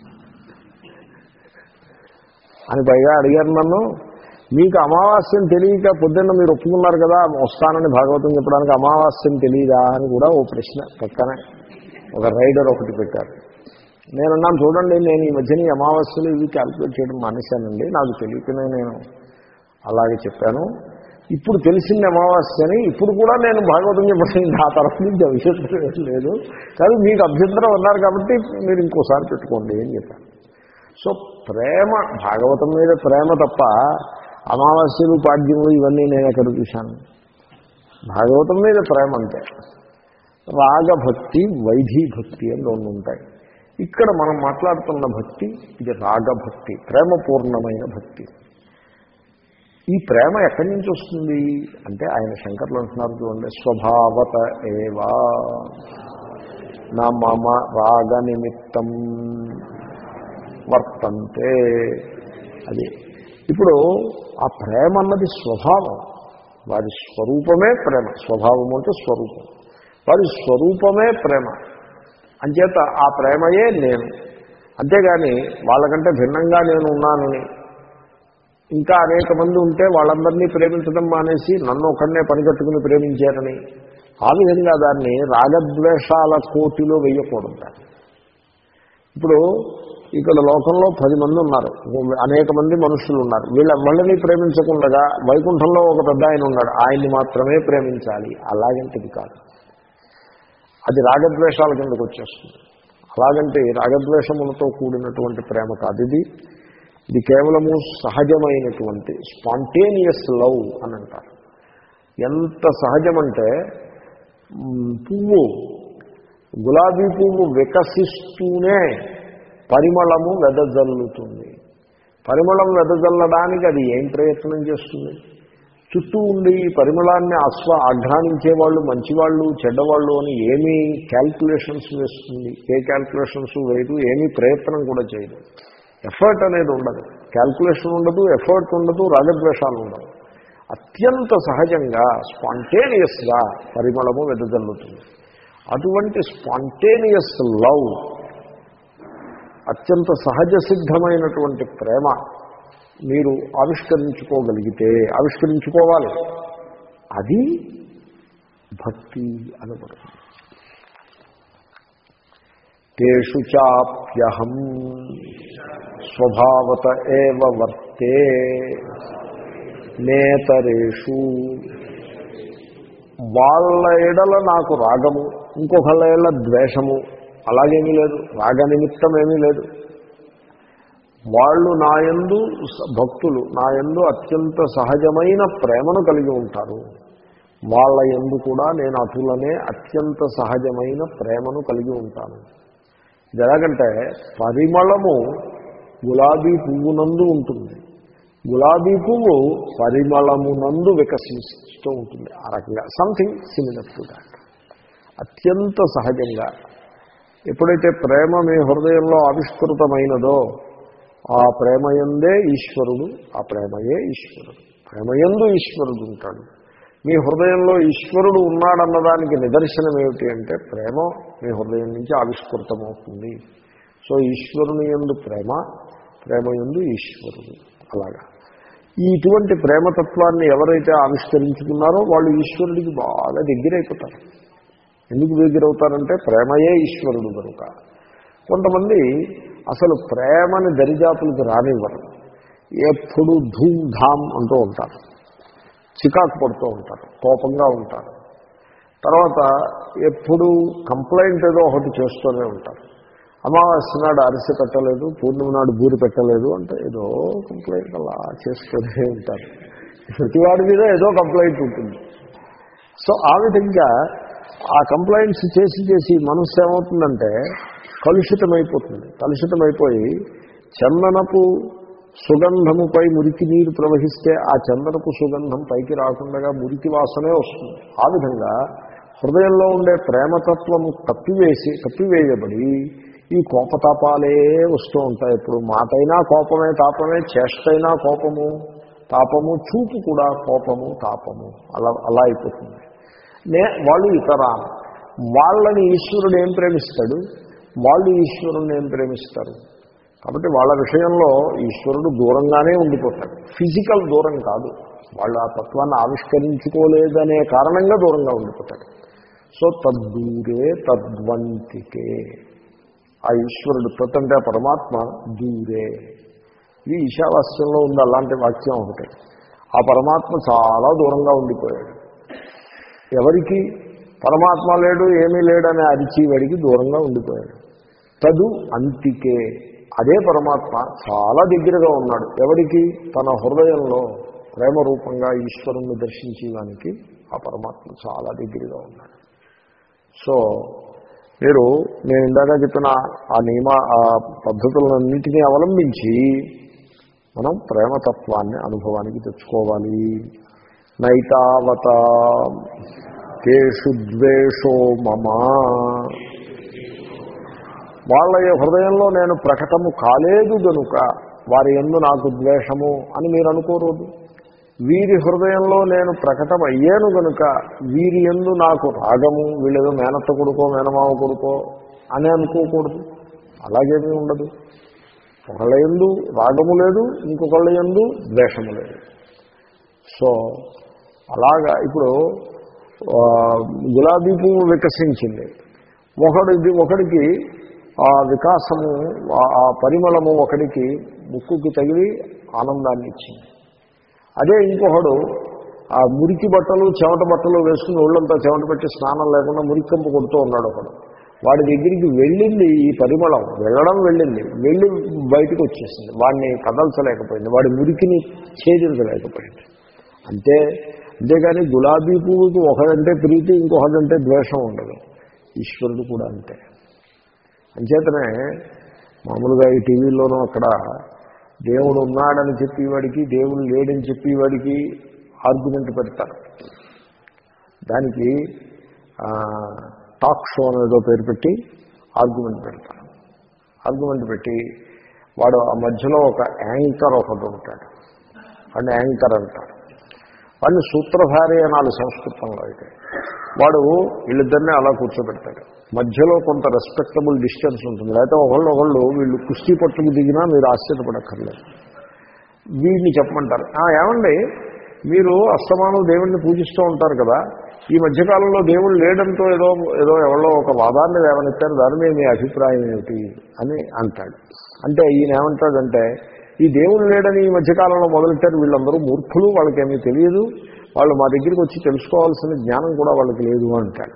అని పైగా అడిగారు నన్ను మీకు అమావాస్యం తెలియక పొద్దున్న మీరు ఒప్పుకున్నారు కదా వస్తానని భాగవతం చెప్పడానికి అమావాస్యం తెలియదా అని కూడా ఓ ప్రశ్న పక్కనే ఒక రైడర్ ఒకటి పెట్టారు నేను అన్నాను చూడండి నేను ఈ మధ్యన ఈ అమావాస్యలు ఇవి క్యాల్కులేట్ చేయడం మానేశానండి నాకు తెలియకనే నేను అలాగే చెప్పాను ఇప్పుడు తెలిసింది అమావాస్యని ఇప్పుడు కూడా నేను భాగవతం చెప్పడం ఆ తరఫు నుంచి అభ్యంతరం లేదు కానీ మీకు అభ్యంతరం ఉన్నారు కాబట్టి మీరు ఇంకోసారి పెట్టుకోండి అని చెప్పాను సో ప్రేమ భాగవతం మీద ప్రేమ తప్ప అమావాస్యలు పాడ్యములు ఇవన్నీ నేను ఎక్కడ చూశాను భాగవతం మీద ప్రేమ అంతే రాగభక్తి వైధీ భక్తి అని రెండు ఉంటాయి ఇక్కడ మనం మాట్లాడుతున్న భక్తి ఇది రాగభక్తి ప్రేమపూర్ణమైన భక్తి ఈ ప్రేమ ఎక్కడి నుంచి వస్తుంది అంటే ఆయన శంకర్లు అంటున్నారు చూడండి స్వభావత ఏవా నా మమ రాగ నిమిత్తం వర్తంతే అది ఇప్పుడు ఆ ప్రేమ అన్నది స్వభావం వారి స్వరూపమే ప్రేమ స్వభావం అంటే స్వరూపం వారి స్వరూపమే ప్రేమ అంచేత ఆ ప్రేమయే నేను అంతేగాని వాళ్ళకంటే భిన్నంగా నేను ఉన్నానని ఇంకా అనేక మంది ఉంటే వాళ్ళందరినీ ప్రేమించడం మానేసి నన్ను ఒకరినే పనికట్టుకుని ప్రేమించారని ఆ విధంగా దాన్ని రాగద్వేషాల కోటిలో వేయకూడదు దాన్ని. ఇప్పుడు ఇక్కడ లోకంలో పది మంది ఉన్నారు అనేక మంది మనుషులు ఉన్నారు వీళ్ళ వాళ్ళని ప్రేమించకుండా వైకుంఠంలో ఒక పెద్ద ఆయన ఉన్నాడు ఆయన్ని మాత్రమే ప్రేమించాలి అలాగంటిది కాదు అది రాగద్వేషాల కిందకు వచ్చేస్తుంది అలాగంటే రాగద్వేషములతో కూడినటువంటి ప్రేమ కాదు ఇది ఇది కేవలము సహజమైనటువంటి స్పాంటేనియస్ లవ్ అని అంటారు ఎంత సహజమంటే మ్, పువ్వు గులాబీ పువ్వు వికసిస్తూనే పరిమళము వెదజల్లుతుంది పరిమళం వెదజల్లడానికి అది ఏం ప్రయత్నం చేస్తుంది చుట్టూ ఉండి ఈ పరిమళాన్ని ఆస్వా ఆఘ్రానించే వాళ్ళు మంచివాళ్ళు చెడ్డవాళ్ళు అని ఏమీ క్యాల్కులేషన్స్ వేస్తుంది ఏ క్యాల్కులేషన్స్ వేయదు ఏమీ ప్రయత్నం కూడా చేయదు ఎఫర్ట్ అనేది ఉండదు క్యాల్కులేషన్ ఉండదు ఎఫర్ట్ ఉండదు రాగద్వేషాలు ఉండదు అత్యంత సహజంగా స్పాంటేనియస్గా పరిమళము వెదజల్లుతుంది అటువంటి స్పాంటేనియస్ లవ్ అత్యంత సహజ సిద్ధమైనటువంటి ప్రేమ మీరు ఆవిష్కరించుకోగలిగితే ఆవిష్కరించుకోవాలి అది భక్తి అనబడుతుంది తేషు చాప్యహం స్వభావత ఏవ వర్తే నేతరేషు వాళ్ళ ఎడల నాకు రాగము ఇంకొకళ్ళ ఎడల ద్వేషము అలాగేమీ లేదు రాగ నిమిత్తం ఏమీ లేదు వాళ్ళు నాయందు స- భక్తులు నాయందు అత్యంత సహజమైన ప్రేమను కలిగి ఉంటారు వాళ్ళ ఎందు కూడా నేను అటులనే అత్యంత సహజమైన ప్రేమను కలిగి ఉంటాను ఇది ఎలాగంటే పరిమళము గులాబీ పువ్వునందు ఉంటుంది గులాబీ పువ్వు పరిమళమునందు వికసిస్తూ ఉంటుంది ఆ రకంగా సంథింగ్ సిమిలర్ టు దాట్ అత్యంత సహజంగా ఎప్పుడైతే ప్రేమ మీ హృదయంలో ఆవిష్కృతమైనదో ఆ ప్రేమయందే ఈశ్వరుడు ఆ ప్రేమయే ఈశ్వరుడు ప్రేమయందు ఈశ్వరుడు ఉంటాడు మీ హృదయంలో ఈశ్వరుడు ఉన్నాడన్నదానికి నిదర్శనం ఏమిటి అంటే ప్రేమ మీ హృదయం నుంచి ఆవిష్కృతమవుతుంది సో ఈశ్వరుని ఎందు ప్రేమ ప్రేమ ఎందు ఈశ్వరుడు అలాగా ఈ ఇటువంటి ప్రేమతత్వాన్ని ఎవరైతే ఆవిష్కరించుకున్నారో వాళ్ళు ఈశ్వరుడికి బాగా దగ్గరైపోతారు ఎందుకు దగ్గరవుతారంటే ప్రేమయే ఈశ్వరుడు కనుక కొంతమంది అసలు ప్రేమని దరిజాతులకు రానివ్వరు ఎప్పుడు ధూమ్ ధామ్ అంటూ ఉంటారు చికాకు పడుతూ ఉంటారు కోపంగా ఉంటారు తర్వాత ఎప్పుడు కంప్లైంట్ ఏదో ఒకటి చేస్తూనే ఉంటారు అమావాస్య నాడు అరిసె పెట్టలేదు పూర్ణిమ నాడు బూరి పెట్టలేదు అంటే ఏదో కంప్లైంట్ అలా చేస్తూనే ఉంటారు ప్రతివాడి మీద ఏదో కంప్లైంట్ ఉంటుంది సో ఆ విధంగా ఆ కంప్లైంట్స్ చేసి చేసి మనస్సు ఏమవుతుందంటే కలుషితమైపోతుంది కలుషితమైపోయి చందనపు సుగంధముపై మురికి నీరు ప్రవహిస్తే ఆ చందనపు సుగంధం పైకి రాకుండా మురికి వాసనే వస్తుంది ఆ విధంగా హృదయంలో ఉండే ప్రేమతత్వము కప్పివేసి కప్పివేయబడి ఈ కోపతాపాలే వస్తూ ఉంటాయి ఇప్పుడు మాటైనా కోపమే తాపమే చేష్టైనా కోపము తాపము చూపు కూడా కోపము తాపము అలా అలా అయిపోతుంది నే వాళ్ళు ఇతర వాళ్ళని ఈశ్వరుడు ఏం ప్రేమిస్తాడు వాళ్ళు ఈశ్వరుని ఏం ప్రేమిస్తారు కాబట్టి వాళ్ళ విషయంలో ఈశ్వరుడు దూరంగానే ఉండిపోతాడు ఫిజికల్ దూరం కాదు వాళ్ళు ఆ తత్వాన్ని ఆవిష్కరించుకోలేదనే కారణంగా దూరంగా ఉండిపోతాడు సో తద్దూరే తద్వంతికే ఆ ఈశ్వరుడు తత్ అంటే ఆ పరమాత్మ దూరే ఇది ఈశావాస్యంలో ఉంది అలాంటి వాక్యం ఒకటి ఆ పరమాత్మ చాలా దూరంగా ఉండిపోయాడు ఎవరికి పరమాత్మ లేడు ఏమీ లేడని అరిచి వాడికి దూరంగా ఉండిపోయాడు తదు అంతికే అదే పరమాత్మ చాలా దగ్గరగా ఉన్నాడు ఎవరికి తన హృదయంలో ప్రేమ రూపంగా ఈశ్వరుణ్ణి దర్శించేదానికి ఆ పరమాత్మ చాలా దగ్గరగా ఉన్నాడు సో మీరు నేను ఇందాక చెప్పిన ఆ నియమ ఆ పద్ధతులన్నింటినీ అవలంబించి మనం ప్రేమతత్వాన్ని అనుభవానికి తెచ్చుకోవాలి నైతావత కేషు ద్వేషో మమా వాళ్ళ హృదయంలో నేను ప్రకటము కాలేదు గనుక వారి ఎందు నాకు ద్వేషము అని మీరు అనుకోరోదు వీరి హృదయంలో నేను ప్రకటన అయ్యాను గనుక వీరి ఎందు నాకు రాగము వీళ్ళేదో మేనత్త కొడుకో మేనమావ కొడుకో అని అనుకోకూడదు అలాగేమీ ఉండదు ఒకళ్ళ ఎందు రాగము లేదు ఇంకొకళ్ళ ఎందు ద్వేషము లేదు సో అలాగా ఇప్పుడు ఆ, గులాబీ పువ్వు వికసించింది ఒకడిది ఒకడికి ఆ వికాసము ఆ- ఆ పరిమళము ఒకడికి ముక్కుకి తగిలి ఆనందాన్ని ఇచ్చింది అదే ఇంకొకడు ఆ మురికి బట్టలు చెమట బట్టలు వేసుకుని ఒళ్ళంతా చెమట పెట్టి స్నానం లేకుండా మురికంపు కొడుతూ ఉన్నాడు ఒకడు వాడి దగ్గరికి వెళ్ళింది ఈ పరిమళం వెళ్ళడం వెళ్ళింది వెళ్ళి బయటకు వచ్చేసింది వాడిని కదల్చలేకపోయింది వాడి మురికిని ఛేదించలేకపోయింది అంతే అంతేగాని గులాబీ పువ్వుకి ఒకడంటే ప్రీతి ఇంకొకడంటే ద్వేషం ఉండదు ఈశ్వరుడు కూడా అంతే అంచేతనే మామూలుగా ఈ టీవీలోనూ అక్కడ దేవుడు ఉన్నాడని చెప్పేవాడికి దేవుడు లేడని చెప్పేవాడికి ఆర్గ్యుమెంట్ పెడతారు దానికి ఆ, టాక్ షో అనేదో పేరు పెట్టి ఆర్గ్యుమెంట్ పెడతారు ఆర్గ్యుమెంట్ పెట్టి వాడు ఆ మధ్యలో ఒక యాంకర్ ఒకటి ఉంటాడు వాడిని యాంకర్ అంటారు వాడిని సూత్రధారి అనాలి సంస్కృతంలో అయితే వాడు వీళ్ళిద్దరినీ అలా కూర్చోబెడతాడు మధ్యలో కొంత రెస్పెక్టబుల్ డిస్టెన్స్ ఉంటుంది లేకపోతే ఒకళ్ళు ఒకళ్ళు వీళ్ళు కుస్తీ పట్టుకు దిగినా మీరు ఆశ్చర్యపడక్కర్లేదు వీడిని చెప్పమంటారు "ఆ, ఏమండి మీరు అస్తమానం దేవుణ్ణి పూజిస్తూ ఉంటారు కదా ఈ మధ్యకాలంలో దేవుడు లేడంతో ఏదో ఏదో ఎవరో ఒక వాదాన్ని లేవనెత్తారు దాని మీద మీ అభిప్రాయం ఏమిటి అని అంటాడు అంటే ఈయన ఏమంటాడంటే ఈ దేవుడు లేడని ఈ మధ్యకాలంలో మొదలెట్టారు వీళ్ళందరూ మూర్ఖులు వాళ్ళకేమీ తెలియదు వాళ్ళు మా దగ్గరికి వచ్చి తెలుసుకోవాల్సిన జ్ఞానం కూడా వాళ్ళకి లేదు అంటాడు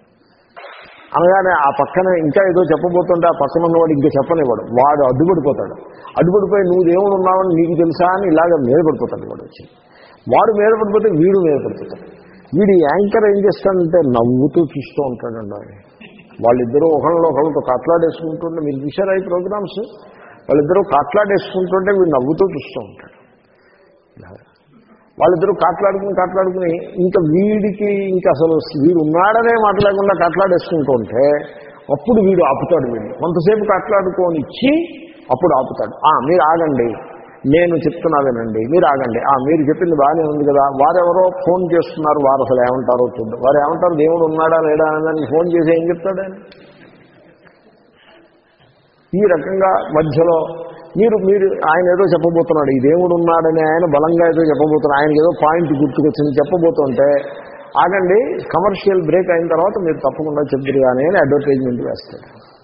అనగానే ఆ పక్కన ఇంకా ఏదో చెప్పబోతుంటే ఆ పక్కన ఉన్నవాడు ఇంకా చెప్పనివ్వడు వాడు అడ్డుపడిపోతాడు అడ్డుపడిపోయి నువ్వు దేవుడు ఉన్నావని నీకు తెలుసా అని ఇలాగ మీద పడిపోతాడు వాడు వచ్చి వాడు మీద పడిపోతే వీడు మీద పడిపోతాడు వీడి యాంకర్ ఏం చేస్తాడంటే నవ్వుతూ చూస్తూ ఉంటాడండి ఆయన. వాళ్ళిద్దరూ ఒకళ్ళలో ఒకళ్ళతో కాట్లాడేసుకుంటుంటే మీరు చూసారా ఈ ప్రోగ్రామ్స్ వాళ్ళిద్దరూ కాట్లాడేసుకుంటుంటే వీడు నవ్వుతూ చూస్తూ ఉంటాడు ఇలాగ. వాళ్ళిద్దరూ కాట్లాడుకుని కాట్లాడుకుని ఇంకా వీడికి ఇంకా అసలు వీడు ఉన్నాడనే మాట్లాడకుండా కాట్లాడేసుకుంటూ ఉంటే అప్పుడు వీడు ఆపుతాడు వీడిని కొంతసేపు కాట్లాడుకొని ఇచ్చి అప్పుడు ఆపుతాడు "ఆ, మీరు ఆగండి నేను చెప్తున్నా వినండి మీరు ఆగండి "ఆ, మీరు చెప్పింది బాగానే ఉంది కదా వారెవరో ఫోన్ చేస్తున్నారు వారు అసలు ఏమంటారో చూద్దాం వారు ఏమంటారు దేవుడు ఉన్నాడా లేడా అని దానికి ఫోన్ చేసి ఏం చెప్తాడు ఆయన ఈ రకంగా మధ్యలో మీరు మీరు ఆయన ఏదో చెప్పబోతున్నాడు ఈ దేవుడు ఉన్నాడని ఆయన బలంగా ఏదో చెప్పబోతున్నాడు ఆయనకి ఏదో పాయింట్ గుర్తుకొచ్చింది చెప్పబోతుంటే ఆగండి కమర్షియల్ బ్రేక్ అయిన తర్వాత మీరు తప్పకుండా చెప్తురు కానీ అని అడ్వర్టైజ్మెంట్ వేస్తాడు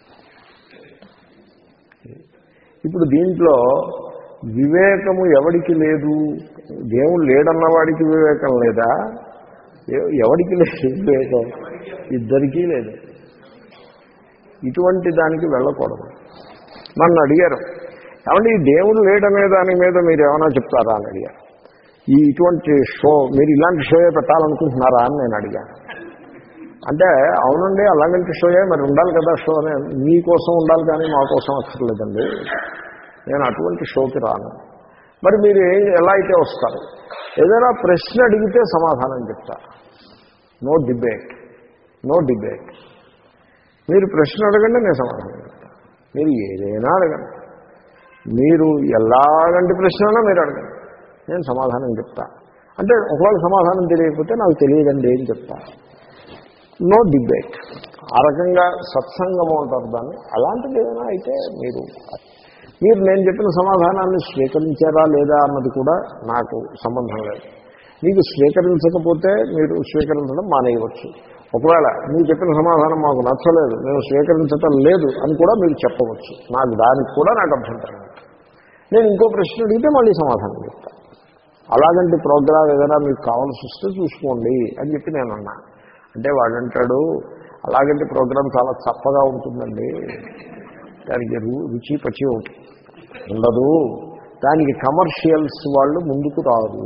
ఇప్పుడు దీంట్లో వివేకము ఎవడికి లేదు దేవుడు లేడన్న వాడికి వివేకం లేదా ఎ- ఎవడికి లేదు వివేకం ఇద్దరికీ లేదు ఇటువంటి దానికి వెళ్ళకూడదు నన్ను అడిగారు ఏమంటే ఈ దేవుడు లేడనే దాని మీద మీరు ఏమైనా చెప్తారా అని అడిగారు ఈ ఇటువంటి షో మీరు ఇలాంటి షోయే పెట్టాలనుకుంటున్నారా అని నేను అడిగాను అంటే అవునండి అలాంటి షోయే మరి ఉండాలి కదా షో అని మీకోసం ఉండాలి కానీ మా కోసం అక్కర్లేదండి నేను అటువంటి షోకి రాను మరి మీరు ఏ- ఎలా అయితే వస్తారు ఏదైనా ప్రశ్న అడిగితే సమాధానం చెప్తారు నో డిబేట్ నో డిబేట్ మీరు ప్రశ్న అడగండి నేను సమాధానం చెప్తాను మీరు ఏదైనా అడగండి మీరు ఎలాగంటి ప్రశ్న అయినా మీరు అడగండి నేను సమాధానం చెప్తా అంటే ఒకవేళ సమాధానం తెలియకపోతే నాకు తెలియదండి ఏం చెప్తా నో డిబేట్ ఆ రకంగా సత్సంగము అంటారు దాన్ని అలాంటిది ఏదైనా అయితే మీరు మీరు నేను చెప్పిన సమాధానాన్ని స్వీకరించారా లేదా అన్నది కూడా నాకు సంబంధం లేదు మీకు స్వీకరించకపోతే మీరు స్వీకరించడం మానేయవచ్చు ఒకవేళ మీరు చెప్పిన సమాధానం మాకు నచ్చలేదు మేము స్వీకరించటం లేదు అని కూడా మీరు చెప్పవచ్చు నాకు దానికి కూడా నాకు అభ్యంతరం లేదు. నేను ఇంకో ప్రశ్న అడిగితే మళ్ళీ సమాధానం చెప్తాను అలాగంటి ప్రోగ్రామ్ ఏదైనా మీకు కావాల్సి వస్తే చూసుకోండి అని చెప్పి నేను అన్నా అంటే వాడు అంటాడు అలాగంటి ప్రోగ్రామ్ చాలా చప్పగా ఉంటుందండి దానికి రు- రుచి పచి ఉండదు దానికి కమర్షియల్స్ వాళ్ళు ముందుకు రారు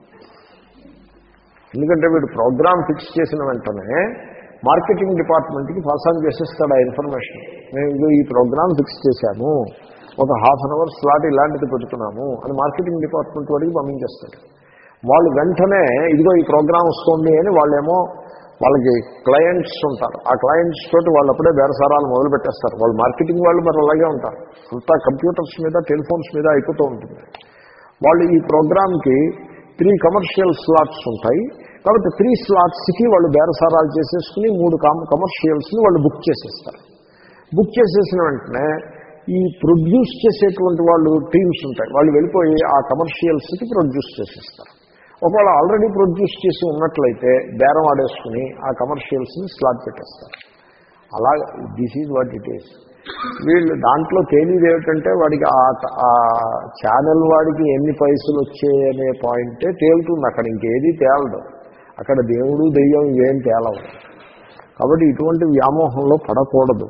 ఎందుకంటే వీడు ప్రోగ్రామ్ ఫిక్స్ చేసిన వెంటనే మార్కెటింగ్ డిపార్ట్మెంట్కి పాస్ ఆన్ చేసేస్తాడు ఆ ఇన్ఫర్మేషన్ మేము ఇదిగో ఈ ప్రోగ్రామ్ ఫిక్స్ చేశాము ఒక హాఫ్ అన్ అవర్ స్లాట్ ఇలాంటిది పెడుతున్నాము అని మార్కెటింగ్ డిపార్ట్మెంట్ వాడికి పంపించేస్తాడు వాళ్ళు వెంటనే ఇదిగో ఈ ప్రోగ్రామ్ వస్తుంది అని వాళ్ళేమో వాళ్ళకి క్లయింట్స్ ఉంటారు ఆ క్లయింట్స్ తోటి వాళ్ళు అప్పుడే బేరసారాలు మొదలు పెట్టేస్తారు వాళ్ళు మార్కెటింగ్ వాళ్ళు మరి అలాగే ఉంటారు అంతా కంప్యూటర్స్ మీద టెలిఫోన్స్ మీద అయిపోతూ ఉంటుంది వాళ్ళు ఈ ప్రోగ్రామ్కి త్రీ కమర్షియల్ స్లాట్స్ ఉంటాయి కాబట్టి త్రీ స్లాట్స్కి వాళ్ళు బేరసారాలు చేసేసుకుని మూడు కామ కమర్షియల్స్ని వాళ్ళు బుక్ చేసేస్తారు బుక్ చేసేసిన వెంటనే ఈ ప్రొడ్యూస్ చేసేటువంటి వాళ్ళు టీమ్స్ ఉంటాయి వాళ్ళు వెళ్ళిపోయి ఆ కమర్షియల్స్కి ప్రొడ్యూస్ చేసేస్తారు ఒకవేళ ఆల్రెడీ ప్రొడ్యూస్ చేసి ఉన్నట్లయితే బేరం ఆడేసుకుని ఆ కమర్షియల్స్ని స్లాట్ పెట్టేస్తారు అలా this is what it is వీళ్ళు దాంట్లో తేలిది ఏమిటంటే వాడికి ఆ- ఆ ఛానల్ వాడికి ఎన్ని పైసలు వచ్చాయనే పాయింటే తేలుతుంది అక్కడ ఇంకేది తేలదు అక్కడ దేవుడు దెయ్యం ఇవేం తేలవు కాబట్టి ఇటువంటి వ్యామోహంలో పడకూడదు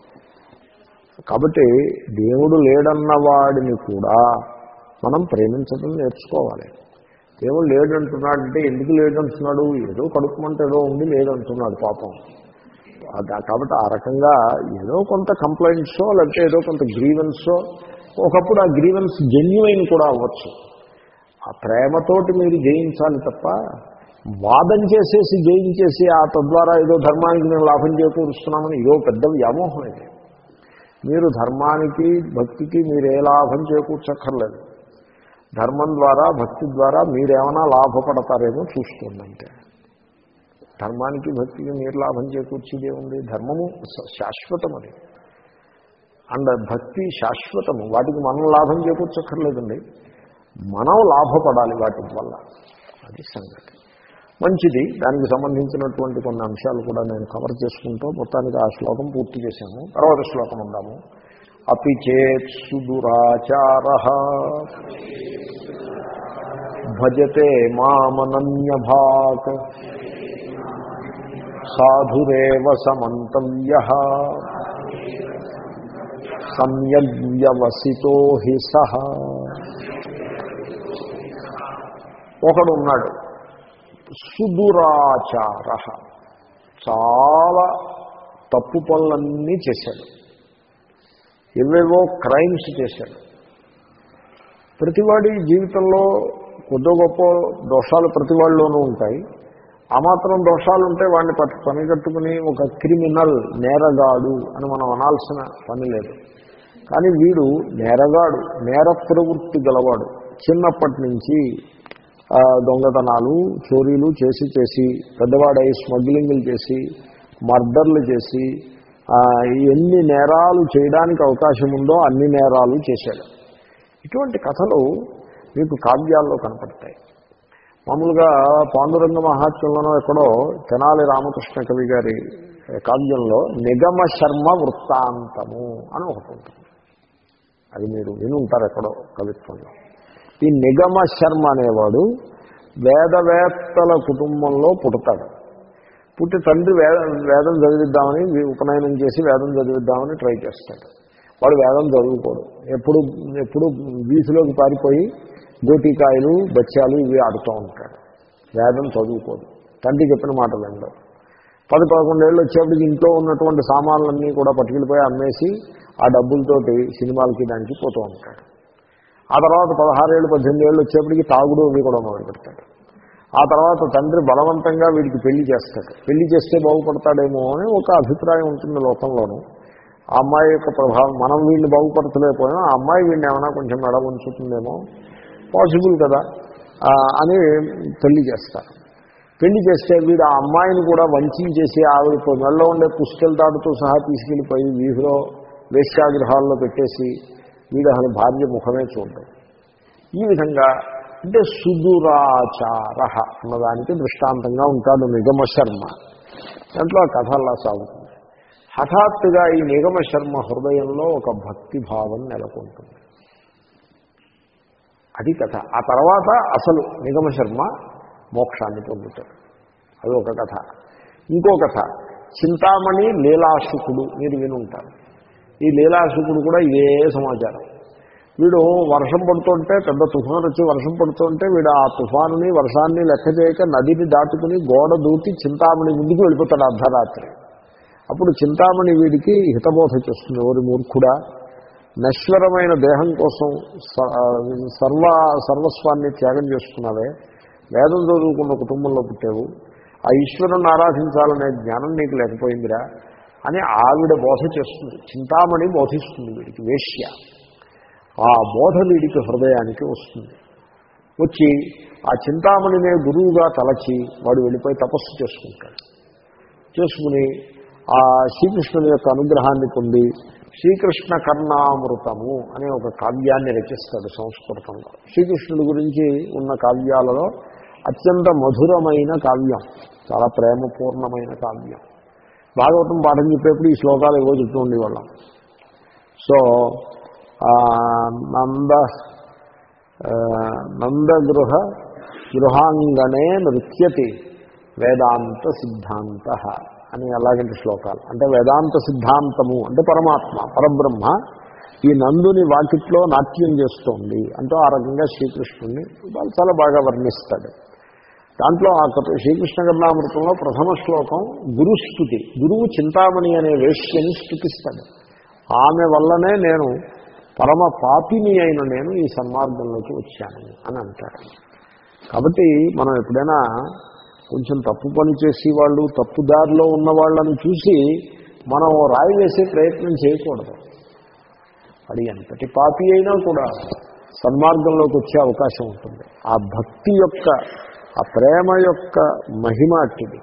కాబట్టి దేవుడు లేడన్న వాడిని కూడా మనం ప్రేమించడం నేర్చుకోవాలి దేవుడు లేడంటున్నాడంటే ఎందుకు లేడంటున్నాడు ఏదో కడుపుమంటే ఏదో ఉంది లేదంటున్నాడు పాపం అద- కాబట్టి ఆ రకంగా ఏదో కొంత కంప్లైంట్సో లేకపోతే ఏదో కొంత గ్రీవెన్సో ఒకప్పుడు ఆ గ్రీవెన్స్ జెన్యున్ కూడా అవ్వచ్చు ఆ ప్రేమతోటి మీరు జయించాలి తప్ప వాదం చేసేసి జయించేసి ఆ తద్వారా ఏదో ధర్మానికి మేము లాభం చేకూరుస్తున్నామని ఇదో పెద్ద వ్యామోహం ఇది మీరు ధర్మానికి భక్తికి మీరు ఏ లాభం చేకూర్చక్కర్లేదు ధర్మం ద్వారా భక్తి ద్వారా మీరేమైనా లాభపడతారేమో చూస్తుందంటే ధర్మానికి భక్తికి మీరు లాభం చేకూర్చేదే ఉంది ధర్మము శ- శాశ్వతం అది అండ్ భక్తి శాశ్వతము వాటికి మనం లాభం చేకూర్చక్కర్లేదండి మనం లాభపడాలి వాటి వల్ల అది సంగతి మంచిది దానికి సంబంధించినటువంటి కొన్ని అంశాలు కూడా నేను కవర్ చేసుకుంటూ మొత్తానికి ఆ శ్లోకం పూర్తి చేశాము తర్వాత శ్లోకం ఉందాము అపి చేత్ సుదురాచార భజతే మామనన్యభాక్ సాధురేవ సమంతవ్య సమ్యగ్వ్యవసితో హి సహ ఒకడు ఉన్నాడు సుదురాచార చాలా తప్పు పనులన్నీ చేశాడు ఏవేవో క్రైమ్స్ చేశాడు ప్రతివాడి జీవితంలో కొద్ది గొప్ప దోషాలు ప్రతి వాళ్ళలోనూ ఉంటాయి ఆ మాత్రం దోషాలు ఉంటే వాడిని పట్టు పని కట్టుకుని ఒక క్రిమినల్ నేరగాడు అని మనం అనాల్సిన పని లేదు కానీ వీడు నేరగాడు నేర ప్రవృత్తి గలవాడు చిన్నప్పటి నుంచి ఆ, దొంగతనాలు చోరీలు చేసి చేసి పెద్దవాడై స్మగ్లింగ్లు చేసి మర్డర్లు చేసి ఆ, ఎన్ని నేరాలు చేయడానికి అవకాశం ఉందో అన్ని నేరాలు చేశాడు ఇటువంటి కథలు మీకు కావ్యాల్లో కనపడతాయి మామూలుగా పాండురంగ మహాత్మ్యంలోనో ఎక్కడో తెనాలి రామకృష్ణ కవి గారి కావ్యంలో నిగమ శర్మ వృత్తాంతము అని ఒకటి ఉంటుంది అది మీరు విని ఉంటారు ఎక్కడో కవిత్వంలో ఈ నిగమ శర్మ అనేవాడు వేదవేత్తల కుటుంబంలో పుడతాడు పుట్టి తండ్రి వేద వేదం చదివిద్దామని వీ- ఉపనయనం చేసి వేదం చదివిద్దామని ట్రై చేస్తాడు వాడు వేదం చదువుకోడు ఎప్పుడు ఎప్పుడు వీధిలోకి పారిపోయి గోటికాయలు బచ్చాలు ఇవి ఆడుతూ ఉంటాడు వేదం చదువుకోడు తండ్రి చెప్పిన మాట వినడు పది పదకొండేళ్ళు వచ్చేప్పటికి ఇంట్లో ఉన్నటువంటి సామాన్లన్నీ కూడా పట్టుకెళ్ళిపోయి అమ్మేసి ఆ డబ్బులతోటి సినిమాలకి దానికి పోతూ ఉంటాడు ఆ తర్వాత పదహారేళ్ళు పద్దెనిమిది ఏళ్ళు వచ్చేప్పటికి తాగుడు అవి కూడా మొదలు పెడతాడు ఆ తర్వాత తండ్రి బలవంతంగా వీడికి పెళ్లి చేస్తాడు పెళ్లి చేస్తే బాగుపడతాడేమో అని ఒక అభిప్రాయం ఉంటుంది లోకంలోనూ ఆ అమ్మాయి యొక్క ప్రభావం మనం వీడిని బాగుపడతలేకపోయినా ఆ అమ్మాయి వీడిని ఏమైనా కొంచెం మెడ ఉంచుతుందేమో పాసిబుల్ కదా ఆ, అని పెళ్లి చేస్తారు పెళ్లి చేస్తే వీడు ఆ అమ్మాయిని కూడా వంచేసి ఆవిడ మెడలో ఉండే పుస్తల తాడుతో సహా తీసుకెళ్ళిపోయి వీధిలో వేశ్యాగృహాల్లో పెట్టేసి వీడు అసలు భార్య ముఖమే చూడడం ఈ విధంగా అంటే సుదురాచార అన్నదానికి దృష్టాంతంగా ఉంటాడు నిగమ శర్మ దాంట్లో ఆ కథ అలా సాగుతుంది హఠాత్తుగా ఈ నిగమ శర్మ హృదయంలో ఒక భక్తి భావం నెలకొంటుంది అది కథ ఆ తర్వాత అసలు నిగమ శర్మ మోక్షాన్ని పొందుతాడు అది ఒక కథ ఇంకో కథ చింతామణి లీలాశుకుడు మీరు వినుంటారు ఈ లీలాసుకుడు కూడా ఇదే సమాచారం వీడు వర్షం పడుతుంటే పెద్ద తుఫాను వచ్చి వర్షం పడుతుంటే వీడు ఆ తుఫానుని వర్షాన్ని లెక్క చేయక నదిని దాటుకుని గోడ దూకి చింతామణి ముందుకు వెళ్ళిపోతాడు అర్ధరాత్రి అప్పుడు చింతామణి వీడికి హితబోధ చేస్తుంది ఓరి మూర్ఖుడా నశ్వరమైన దేహం కోసం స- ఆ, సర్వ సర్వస్వాన్ని త్యాగం చేసుకున్నావే వేదం చదువుకున్న కుటుంబంలో పుట్టావు ఆ ఈశ్వరుని ఆరాధించాలనే జ్ఞానం నీకు లేకపోయిందిరా అని ఆవిడ బోధ చేస్తుంది చింతామణి బోధిస్తుంది వీడికి వేశ్య ఆ బోధ వీడికి హృదయానికి వస్తుంది వచ్చి ఆ చింతామణినే గురువుగా తలచి వాడు వెళ్ళిపోయి తపస్సు చేసుకుంటాడు చేసుకుని ఆ శ్రీకృష్ణుని యొక్క అనుగ్రహాన్ని పొంది శ్రీకృష్ణ కర్ణామృతము అనే ఒక కావ్యాన్ని రచిస్తాడు సంస్కృతంలో శ్రీకృష్ణుడి గురించి ఉన్న కావ్యాలలో అత్యంత మధురమైన కావ్యం చాలా ప్రేమపూర్ణమైన కావ్యం భాగవతం పాఠం చెప్పేప్పుడు ఈ శ్లోకాలు ఏవో చెప్తూ ఉండేవాళ్ళం సో ఆ, నంద ఆ, నందగృహ గృహాంగణే నృత్యతి వేదాంత సిద్ధాంత అని అలాగంటి శ్లోకాలు అంటే వేదాంత సిద్ధాంతము అంటే పరమాత్మ పరబ్రహ్మ ఈ నందుని వాకిట్లో నాట్యం చేస్తోంది అంటూ ఆ రకంగా శ్రీకృష్ణుడిని వాళ్ళు చాలా బాగా వర్ణిస్తాడు దాంట్లో ఆ కథ శ్రీకృష్ణ కర్ణామృతంలో ప్రథమ శ్లోకం గురుస్థుతి గురువు చింతామణి అనే వేష్యని స్థుతిస్తాడు ఆమె వల్లనే నేను పరమ పాపిని అయిన నేను ఈ సన్మార్గంలోకి వచ్చాను అని అంటాడు కాబట్టి మనం ఎప్పుడైనా కొంచెం తప్పు పని చేసి వాళ్ళు తప్పు దారిలో ఉన్న వాళ్ళని చూసి మనం రాయి వేసే ప్రయత్నం చేయకూడదు అది ఎంతటి పాపి అయినా కూడా సన్మార్గంలోకి వచ్చే అవకాశం ఉంటుంది ఆ భక్తి యొక్క ఆ ప్రేమ యొక్క మహిమ అట్టిది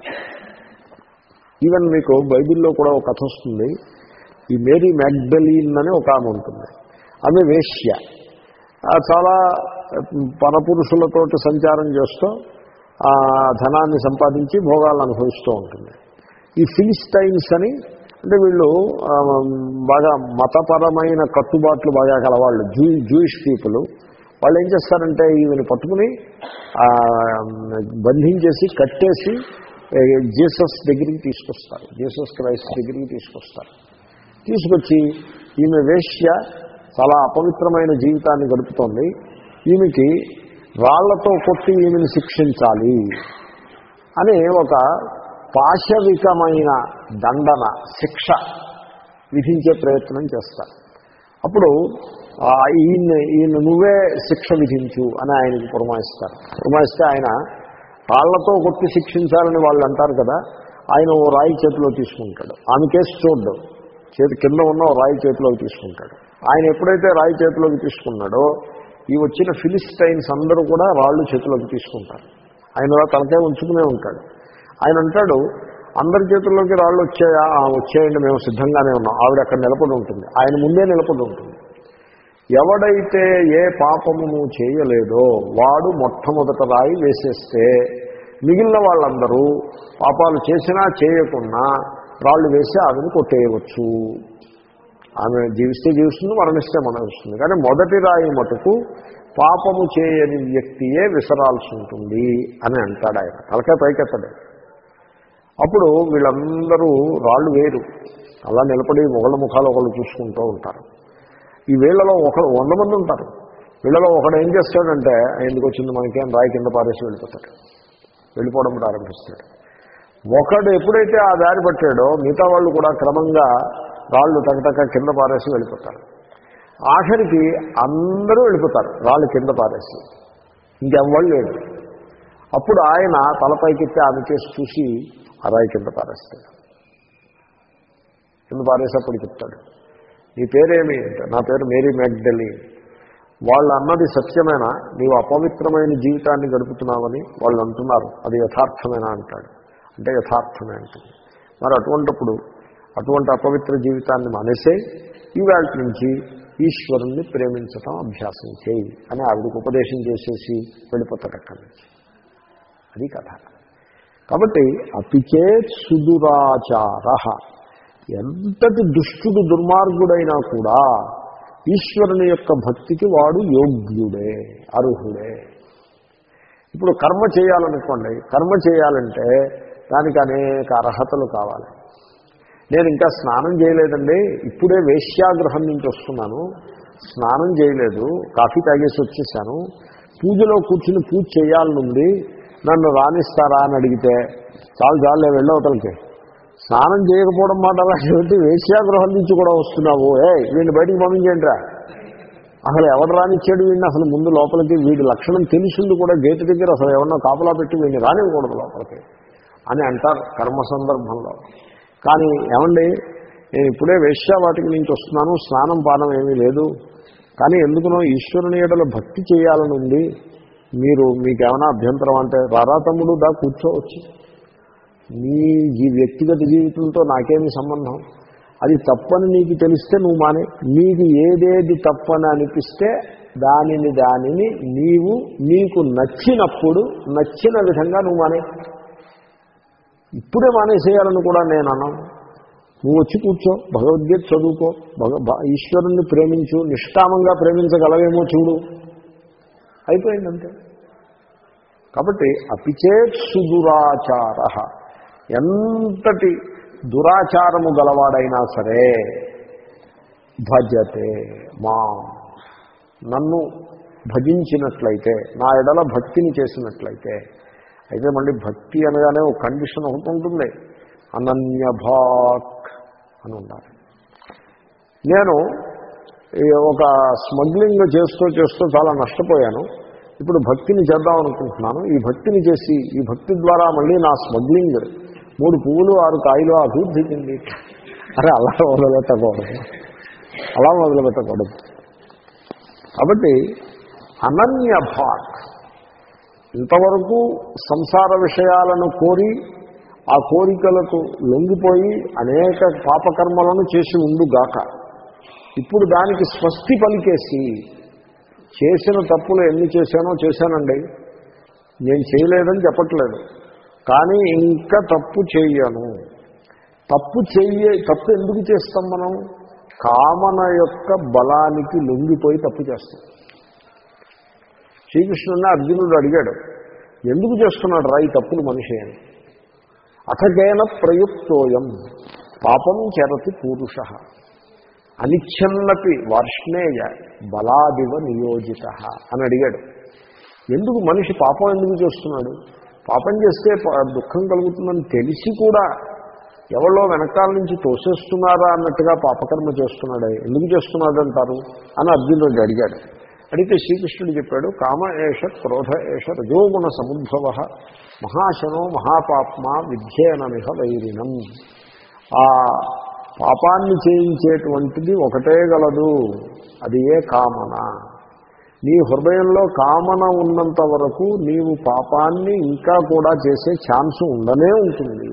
ఈవెన్ మీకు బైబిల్లో కూడా ఒక కథ వస్తుంది ఈ మేరీ మ్యాగ్డలీన్ అని ఒక ఆమె ఉంటుంది ఆమె వేశ్య ఆ చాలా పరపురుషులతోటి సంచారం చేస్తూ ఆ ధనాన్ని సంపాదించి భోగాలను అనుభవిస్తూ ఉంటుంది ఈ ఫిలిస్టైన్స్ అని అంటే వీళ్ళు ఆ, బాగా మతపరమైన కట్టుబాట్లు బాగా కలవాళ్ళు జూ జూయిష్ పీపుల్ వాళ్ళు ఏం చేస్తారంటే ఈమెను పట్టుకుని ఆ, బంధించేసి కట్టేసి ఏ, జీసస్ దగ్గరికి తీసుకొస్తారు జీసస్ క్రైస్ట్ దగ్గరికి తీసుకొస్తారు తీసుకొచ్చి ఈమె వేశ్య చాలా అపవిత్రమైన జీవితాన్ని గడుపుతోంది ఈమెకి రాళ్లతో కొట్టి ఈమెను శిక్షించాలి అని ఒక పాశవికమైన దండన శిక్ష విధించే ప్రయత్నం చేస్తారు అప్పుడు ఆ, ఈయన ఈయన నువ్వే శిక్ష విధించు అని ఆయనకి పురమాయిస్తారు పురమాయిస్తే ఆయన రాళ్లతో కొట్టి శిక్షించాలని వాళ్ళు అంటారు కదా ఆయన ఓ రాయి చేతిలో తీసుకుంటాడు ఆమె కేసు చూడ్డు చేతి కింద ఉన్న ఓ రాయి చేతిలోకి తీసుకుంటాడు ఆయన ఎప్పుడైతే రాయి చేతిలోకి తీసుకున్నాడో ఈ వచ్చిన ఫిలిస్టైన్స్ అందరూ కూడా రాళ్ళు చేతిలోకి తీసుకుంటారు ఆయన అలా తలకే ఉంచుకునే ఉంటాడు ఆయన అంటాడు అందరి చేతుల్లోకి రాళ్ళు వచ్చాయా "ఆ, వచ్చాయండి మేము సిద్ధంగానే ఉన్నాం ఆవిడ అక్కడ నిలబడి ఉంటుంది ఆయన ముందే నిలబడి ఉంటుంది ఎవడైతే ఏ పాపమును చేయలేదో వాడు మొట్టమొదట రాయి వేసేస్తే మిగిలిన వాళ్ళందరూ పాపాలు చేసినా చేయకున్నా రాళ్ళు వేసి ఆమెను కొట్టేయవచ్చు ఆమె జీవిస్తే జీవిస్తుంది మరణిస్తే మరణిస్తుంది కానీ మొదటి రాయి మటుకు పాపము చేయని వ్యక్తియే విసరాల్సి ఉంటుంది అని అంటాడు ఆయన తలకాయ పైకెత్తాడు అప్పుడు వీళ్ళందరూ రాళ్ళు వేరు అలా నిలబడి ఒకళ్ళ ముఖాలు ఒకళ్ళు చూసుకుంటూ ఉంటారు ఈ వీళ్ళలో ఒకడు వంద మంది ఉంటారు వీళ్ళలో ఒకడు ఏం చేస్తాడంటే ఎందుకు వచ్చింది మనకేం రాయి కింద పారేసి వెళ్ళిపోతాడు వెళ్ళిపోవడం ప్రారంభిస్తాడు ఒకడు ఎప్పుడైతే ఆ దారి పట్టాడో మిగతా వాళ్ళు కూడా క్రమంగా రాళ్ళు టకటక కింద పారేసి వెళ్ళిపోతారు ఆఖరికి అందరూ వెళ్ళిపోతారు రాళ్ళు కింద పారేసి ఇంకెవ్వళ్ళు లేడు అప్పుడు ఆయన తలపైకెత్తి ఆమె కేసు చూసి ఆ రాయి కింద పారేస్తాడు కింద పారేసేప్పుడు చెప్తాడు నీ పేరేమి అంటే నా పేరు మేరీ మ్యాగ్డలీ వాళ్ళు అన్నది సత్యమేనా నీవు అపవిత్రమైన జీవితాన్ని గడుపుతున్నావని వాళ్ళు అంటున్నారు అది యథార్థమేనా అంటాడు అంటే యథార్థమే అంటుంది మరి అటువంటిప్పుడు అటువంటి అపవిత్ర జీవితాన్ని మానేసే ఈవేళ నుంచి ఈశ్వరుణ్ణి ప్రేమించటం అభ్యాసం చేయి అని ఆవిడకు ఉపదేశం చేసేసి వెళ్ళిపోతాడు అక్కడి నుంచి అది కథ కాబట్టి అపిచేత్ సుదురాచార ఎంతటి దుష్టుడు దుర్మార్గుడైనా కూడా ఈశ్వరుని యొక్క భక్తికి వాడు యోగ్యుడే అర్హుడే ఇప్పుడు కర్మ చేయాలనుకోండి కర్మ చేయాలంటే దానికి అనేక అర్హతలు కావాలి నేను ఇంకా స్నానం చేయలేదండి ఇప్పుడే వేశ్యాగృహం నుంచి వస్తున్నాను స్నానం చేయలేదు కాఫీ తాగేసి వచ్చేసాను పూజలో కూర్చుని పూజ చేయాలనుంది నన్ను రాణిస్తారా అని అడిగితే చాలు చాలు వెళ్ళవతలకి స్నానం చేయకపోవడం మాట అలా చెబితే వేశ్యాగృహం నుంచి కూడా వస్తున్నావు ఏ వీడిని బయటికి పంపించేంట్రా అసలు ఎవడు రానిచ్చాడు వీడిని అసలు ముందు లోపలికి వీడి లక్షణం తెలిసింది కూడా గేటు దగ్గర అసలు ఎవరన్నా కాపలా పెట్టి వీడిని రానివ్వకూడదు లోపలికి అని అంటారు కర్మ సందర్భంలో కానీ ఏమండి నేను ఇప్పుడే వేశ్యావాటికి నుంచి వస్తున్నాను స్నానం పానం ఏమీ లేదు కానీ ఎందుకునో ఈశ్వరుని ఏడలో భక్తి చేయాలని ఉంది మీరు మీకేమైనా అభ్యంతరం అంటే రారా తమ్ముడు దా కూర్చోవచ్చు నీ ఈ వ్యక్తిగత జీవితంతో నాకేమి సంబంధం అది తప్పని నీకు తెలిస్తే నువ్వు మానే నీకు ఏదేది తప్పని అనిపిస్తే దానిని దానిని నీవు నీకు నచ్చినప్పుడు నచ్చిన విధంగా నువ్వు మానే ఇప్పుడే మానేసేయాలని కూడా నేను అన్నాను నువ్వు వచ్చి కూర్చో భగవద్గీత చదువుకో భగ భ- ఈశ్వరుణ్ణి ప్రేమించు నిష్కామంగా ప్రేమించగలవేమో చూడు అయిపోయింది అంతే కాబట్టి అపిచేత్ సుదురాచార ఎంతటి దురాచారము గలవాడైనా సరే భజతే మా నన్ను భజించినట్లయితే నా ఎడల భక్తిని చేసినట్లయితే అయితే మళ్ళీ భక్తి అనగానే ఒక కండిషన్ ఒకటి ఉంటుంది అనన్యభాక్ అని ఉండాలి నేను ఈ ఒక స్మగ్లింగ్ చేస్తూ చేస్తూ చాలా నష్టపోయాను ఇప్పుడు భక్తిని చేద్దాం అనుకుంటున్నాను ఈ భక్తిని చేసి ఈ భక్తి ద్వారా మళ్ళీ నా స్మగ్లింగ్ మూడు పువ్వులు ఆరు కాయలు అభివృద్ధి చెంది అరే అలా మొదలుపెట్టకూడదు అలా మొదలుపెట్టకూడదు కాబట్టి అనన్య భాక్ ఇంతవరకు సంసార విషయాలను కోరి ఆ కోరికలకు లొంగిపోయి అనేక పాపకర్మలను చేసి ఉండుగాక ఇప్పుడు దానికి స్వస్తి పలికేసి చేసిన తప్పులు ఎన్ని చేశానో చేశానండి నేను చేయలేదని చెప్పట్లేదు కానీ ఇంకా తప్పు చెయ్యను తప్పు చెయ్య తప్పు ఎందుకు చేస్తాం మనం కామన యొక్క బలానికి లొంగిపోయి తప్పు చేస్తాం శ్రీకృష్ణుని అర్జునుడు అడిగాడు ఎందుకు చేస్తున్నాడు రా ఈ తప్పులు మనిషి అని అథగేన ప్రయుక్తోయం పాపం చరతి పూరుష అనిచ్ఛన్నపి వార్ష్ణేయ బలాదివ నియోజిత అని అడిగాడు ఎందుకు మనిషి పాపం ఎందుకు చేస్తున్నాడు పాపం చేస్తే ప- దుఃఖం కలుగుతుందని తెలిసి కూడా ఎవరో వెనకాల నుంచి తోసేస్తున్నారా అన్నట్టుగా పాపకర్మ చేస్తున్నాడే ఎందుకు చేస్తున్నాడు అంటారు అని అర్జునుడు అడిగాడు అడిగితే శ్రీకృష్ణుడు చెప్పాడు కామ ఏష క్రోధ ఏష రజోగుణ సముద్భవ మహాశనో మహాపాప్మ విధ్యేనమిహ వైరిణం ఆ పాపాన్ని చేయించేటువంటిది ఒకటే గలదు అది ఏ కామన నీ హృదయంలో కామన ఉన్నంత వరకు నీవు పాపాన్ని ఇంకా కూడా చేసే ఛాన్స్ ఉండనే ఉంటుంది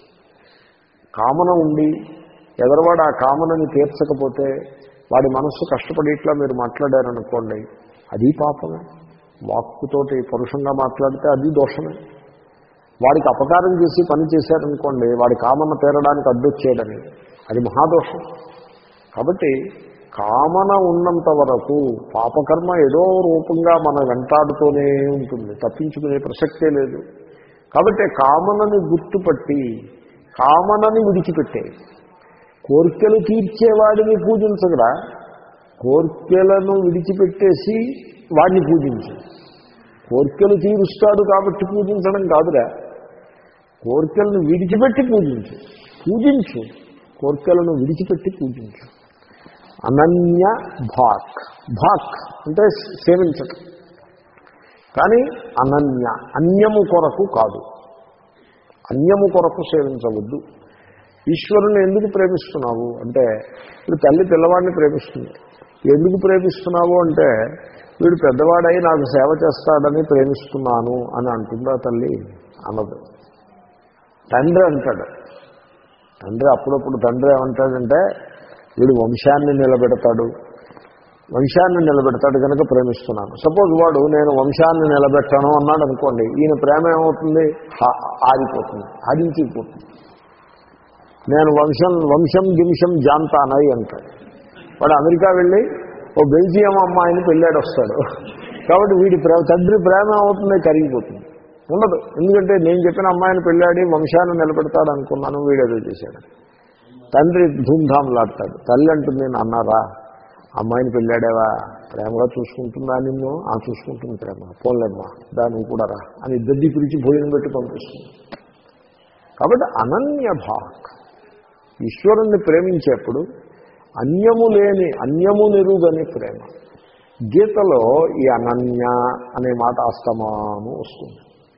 కామన ఉండి ఎదరవాడు ఆ కామనని తీర్చకపోతే వాడి మనస్సు కష్టపడి ఇట్లా మీరు మాట్లాడారనుకోండి అది పాపమే వాక్కుతోటి పరుషంగా మాట్లాడితే అది దోషమే వాడికి అపకారం చేసి పని చేశారనుకోండి వాడి కామన తీరడానికి అడ్డొచ్చేయడని అది మహాదోషం కాబట్టి కామన ఉన్నంత వరకు పాపకర్మ ఏదో రూపంగా మన వెంటాడుతూనే ఉంటుంది తప్పించుకునే ప్రసక్తే లేదు కాబట్టి కామనని గుర్తుపట్టి కామనని విడిచిపెట్టే కోరికలు తీర్చేవాడిని పూజించగరా కోరికలను విడిచిపెట్టేసి వాడిని పూజించు కోరికలు తీరుస్తాడు కాబట్టి పూజించడం కాదురా కోరికలను విడిచిపెట్టి పూజించు పూజించు కోరికలను విడిచిపెట్టి పూజించు అనన్య భాక్ భాక్ అంటే సేవించటం కానీ అనన్య అన్యము కొరకు కాదు అన్యము కొరకు సేవించవద్దు ఈశ్వరుని ఎందుకు ప్రేమిస్తున్నావు అంటే ఇప్పుడు తల్లి పిల్లవాడిని ప్రేమిస్తుంది ఎందుకు ప్రేమిస్తున్నావు అంటే వీడు పెద్దవాడై నాకు సేవ చేస్తాడని ప్రేమిస్తున్నాను అని అంటుందా తల్లి అన్నది తండ్రి అంటాడు తండ్రి అప్పుడప్పుడు తండ్రి ఏమంటాడంటే వీడు వంశాన్ని నిలబెడతాడు వంశాన్ని నిలబెడతాడు కనుక ప్రేమిస్తున్నాను సపోజ్ వాడు నేను వంశాన్ని నిలబెట్టాను అన్నాడు అనుకోండి ఈయన ప్రేమ ఏమవుతుంది హా- ఆరిపోతుంది హరించిపోతుంది నేను వంశం వంశం గింశం జాంతానై అంటాడు వాడు అమెరికా వెళ్ళి ఓ బెల్జియం అమ్మాయిని పెళ్ళాడు వస్తాడు కాబట్టి వీడి ప్రేమ తండ్రి ప్రేమ అవుతుంది కరిగిపోతుంది ఉండదు ఎందుకంటే నేను చెప్పిన అమ్మాయిని పెళ్ళాడి వంశాన్ని నిలబెడతాడు అనుకున్నాను వీడేదో చేశాడు తండ్రి ధూమ్ధాంలాడతాడు తల్లి అంటుంది నాన్నారా అమ్మాయిని పెళ్ళాడేవా ప్రేమగా చూసుకుంటుందా నిన్ను ఆ చూసుకుంటుంది ప్రేమ పోలేమ్మా దా నువ్వు కూడా రా అని ఇద్దరిది పిలిచి భోజనం పెట్టి పంపిస్తుంది కాబట్టి అనన్య భాక్ ఈశ్వరుణ్ణి ప్రేమించేప్పుడు అన్యము లేని అన్యము నిరుగని ప్రేమ గీతలో ఈ అనన్య అనే మాట అస్తమాను వస్తుంది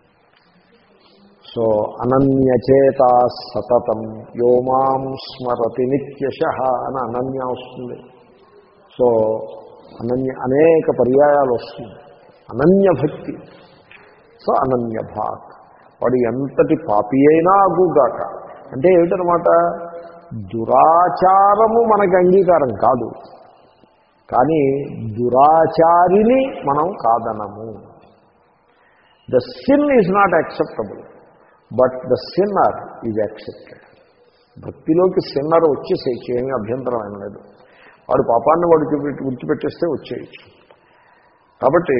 సో అనన్యచేత సతతం యోమాం స్మరతి నిత్యశ అని అనన్య వస్తుంది సో అనన్య అనేక పర్యాయాలు వస్తుంది అనన్య భక్తి సో అనన్య భాక్ వాడు ఎంతటి పాపి అయినా అగుగాక అంటే ఏమిటనమాట దురాచారము మనకి అంగీకారం కాదు కానీ దురాచారిని మనం కాదనము the sin is not acceptable but the sinner is accepted భక్తిలోకి సిన్నర్ వచ్చేసేయచ్చు ఏమీ అభ్యంతరం ఏం లేదు వాడు పాపాన్ని వాడు చూపెట్టి విడిచిపెట్టేస్తే వచ్చేయచ్చు కాబట్టి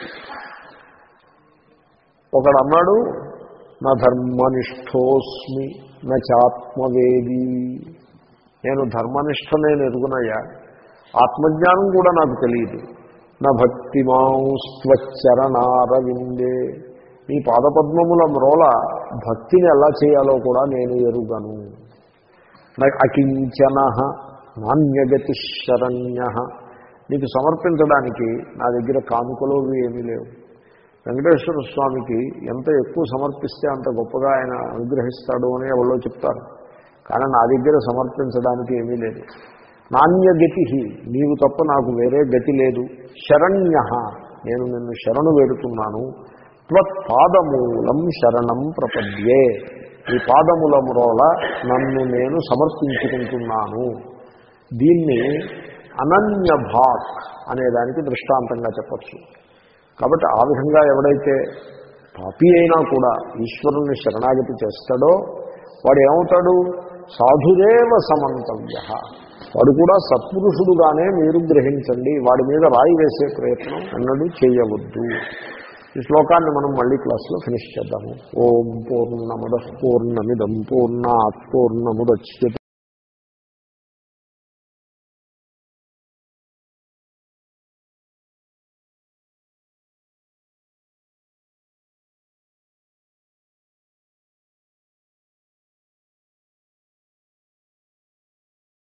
ఒకడు అన్నాడు నా ధర్మనిష్టోస్మి నా చాత్మవేది నేను ధర్మనిష్ట నేను ఎరుగునయ్యా ఆత్మజ్ఞానం కూడా నాకు తెలియదు నా భక్తి మాంస్త్వచ్చరణారవిందే నీ పాదపద్మముల మ్రోల భక్తిని ఎలా చేయాలో కూడా నేను ఎరుగను నాకు అకించన నాణ్యగతి శరణ్య నీకు సమర్పించడానికి నా దగ్గర కానుకలు ఇవి ఏమీ లేవు వెంకటేశ్వర స్వామికి ఎంత ఎక్కువ సమర్పిస్తే అంత గొప్పగా ఆయన అనుగ్రహిస్తాడు అని ఎవరో చెప్తారు కానీ నా దగ్గర సమర్పించడానికి ఏమీ లేదు నాణ్యగతి నీవు తప్ప నాకు వేరే గతి లేదు శరణ్య నేను నిన్ను శరణు వేడుతున్నాను త్వత్పాదమూలం శరణం ప్రపద్యే ఈ పాదముల మ్రోల నన్ను నేను సమర్పించుకుంటున్నాను దీన్ని అనన్య భాక్ అనేదానికి దృష్టాంతంగా చెప్పచ్చు కాబట్టి ఆ విధంగా ఎవడైతే పాపి అయినా కూడా ఈశ్వరుణ్ణి శరణాగతి చేస్తాడో వాడు ఏమవుతాడు సాధుదేవ సమంతవ్య వాడు కూడా సత్పురుషుడుగానే మీరు గ్రహించండి వాడి మీద రాయి వేసే ప్రయత్నం అన్నది చేయవద్దు ఈ శ్లోకాన్ని మనం మళ్ళీ క్లాస్లో ఫినిష్ చేద్దాము ఓం పూర్ణముద పూర్ణమిదం పూర్ణాత్ పూర్ణముద్య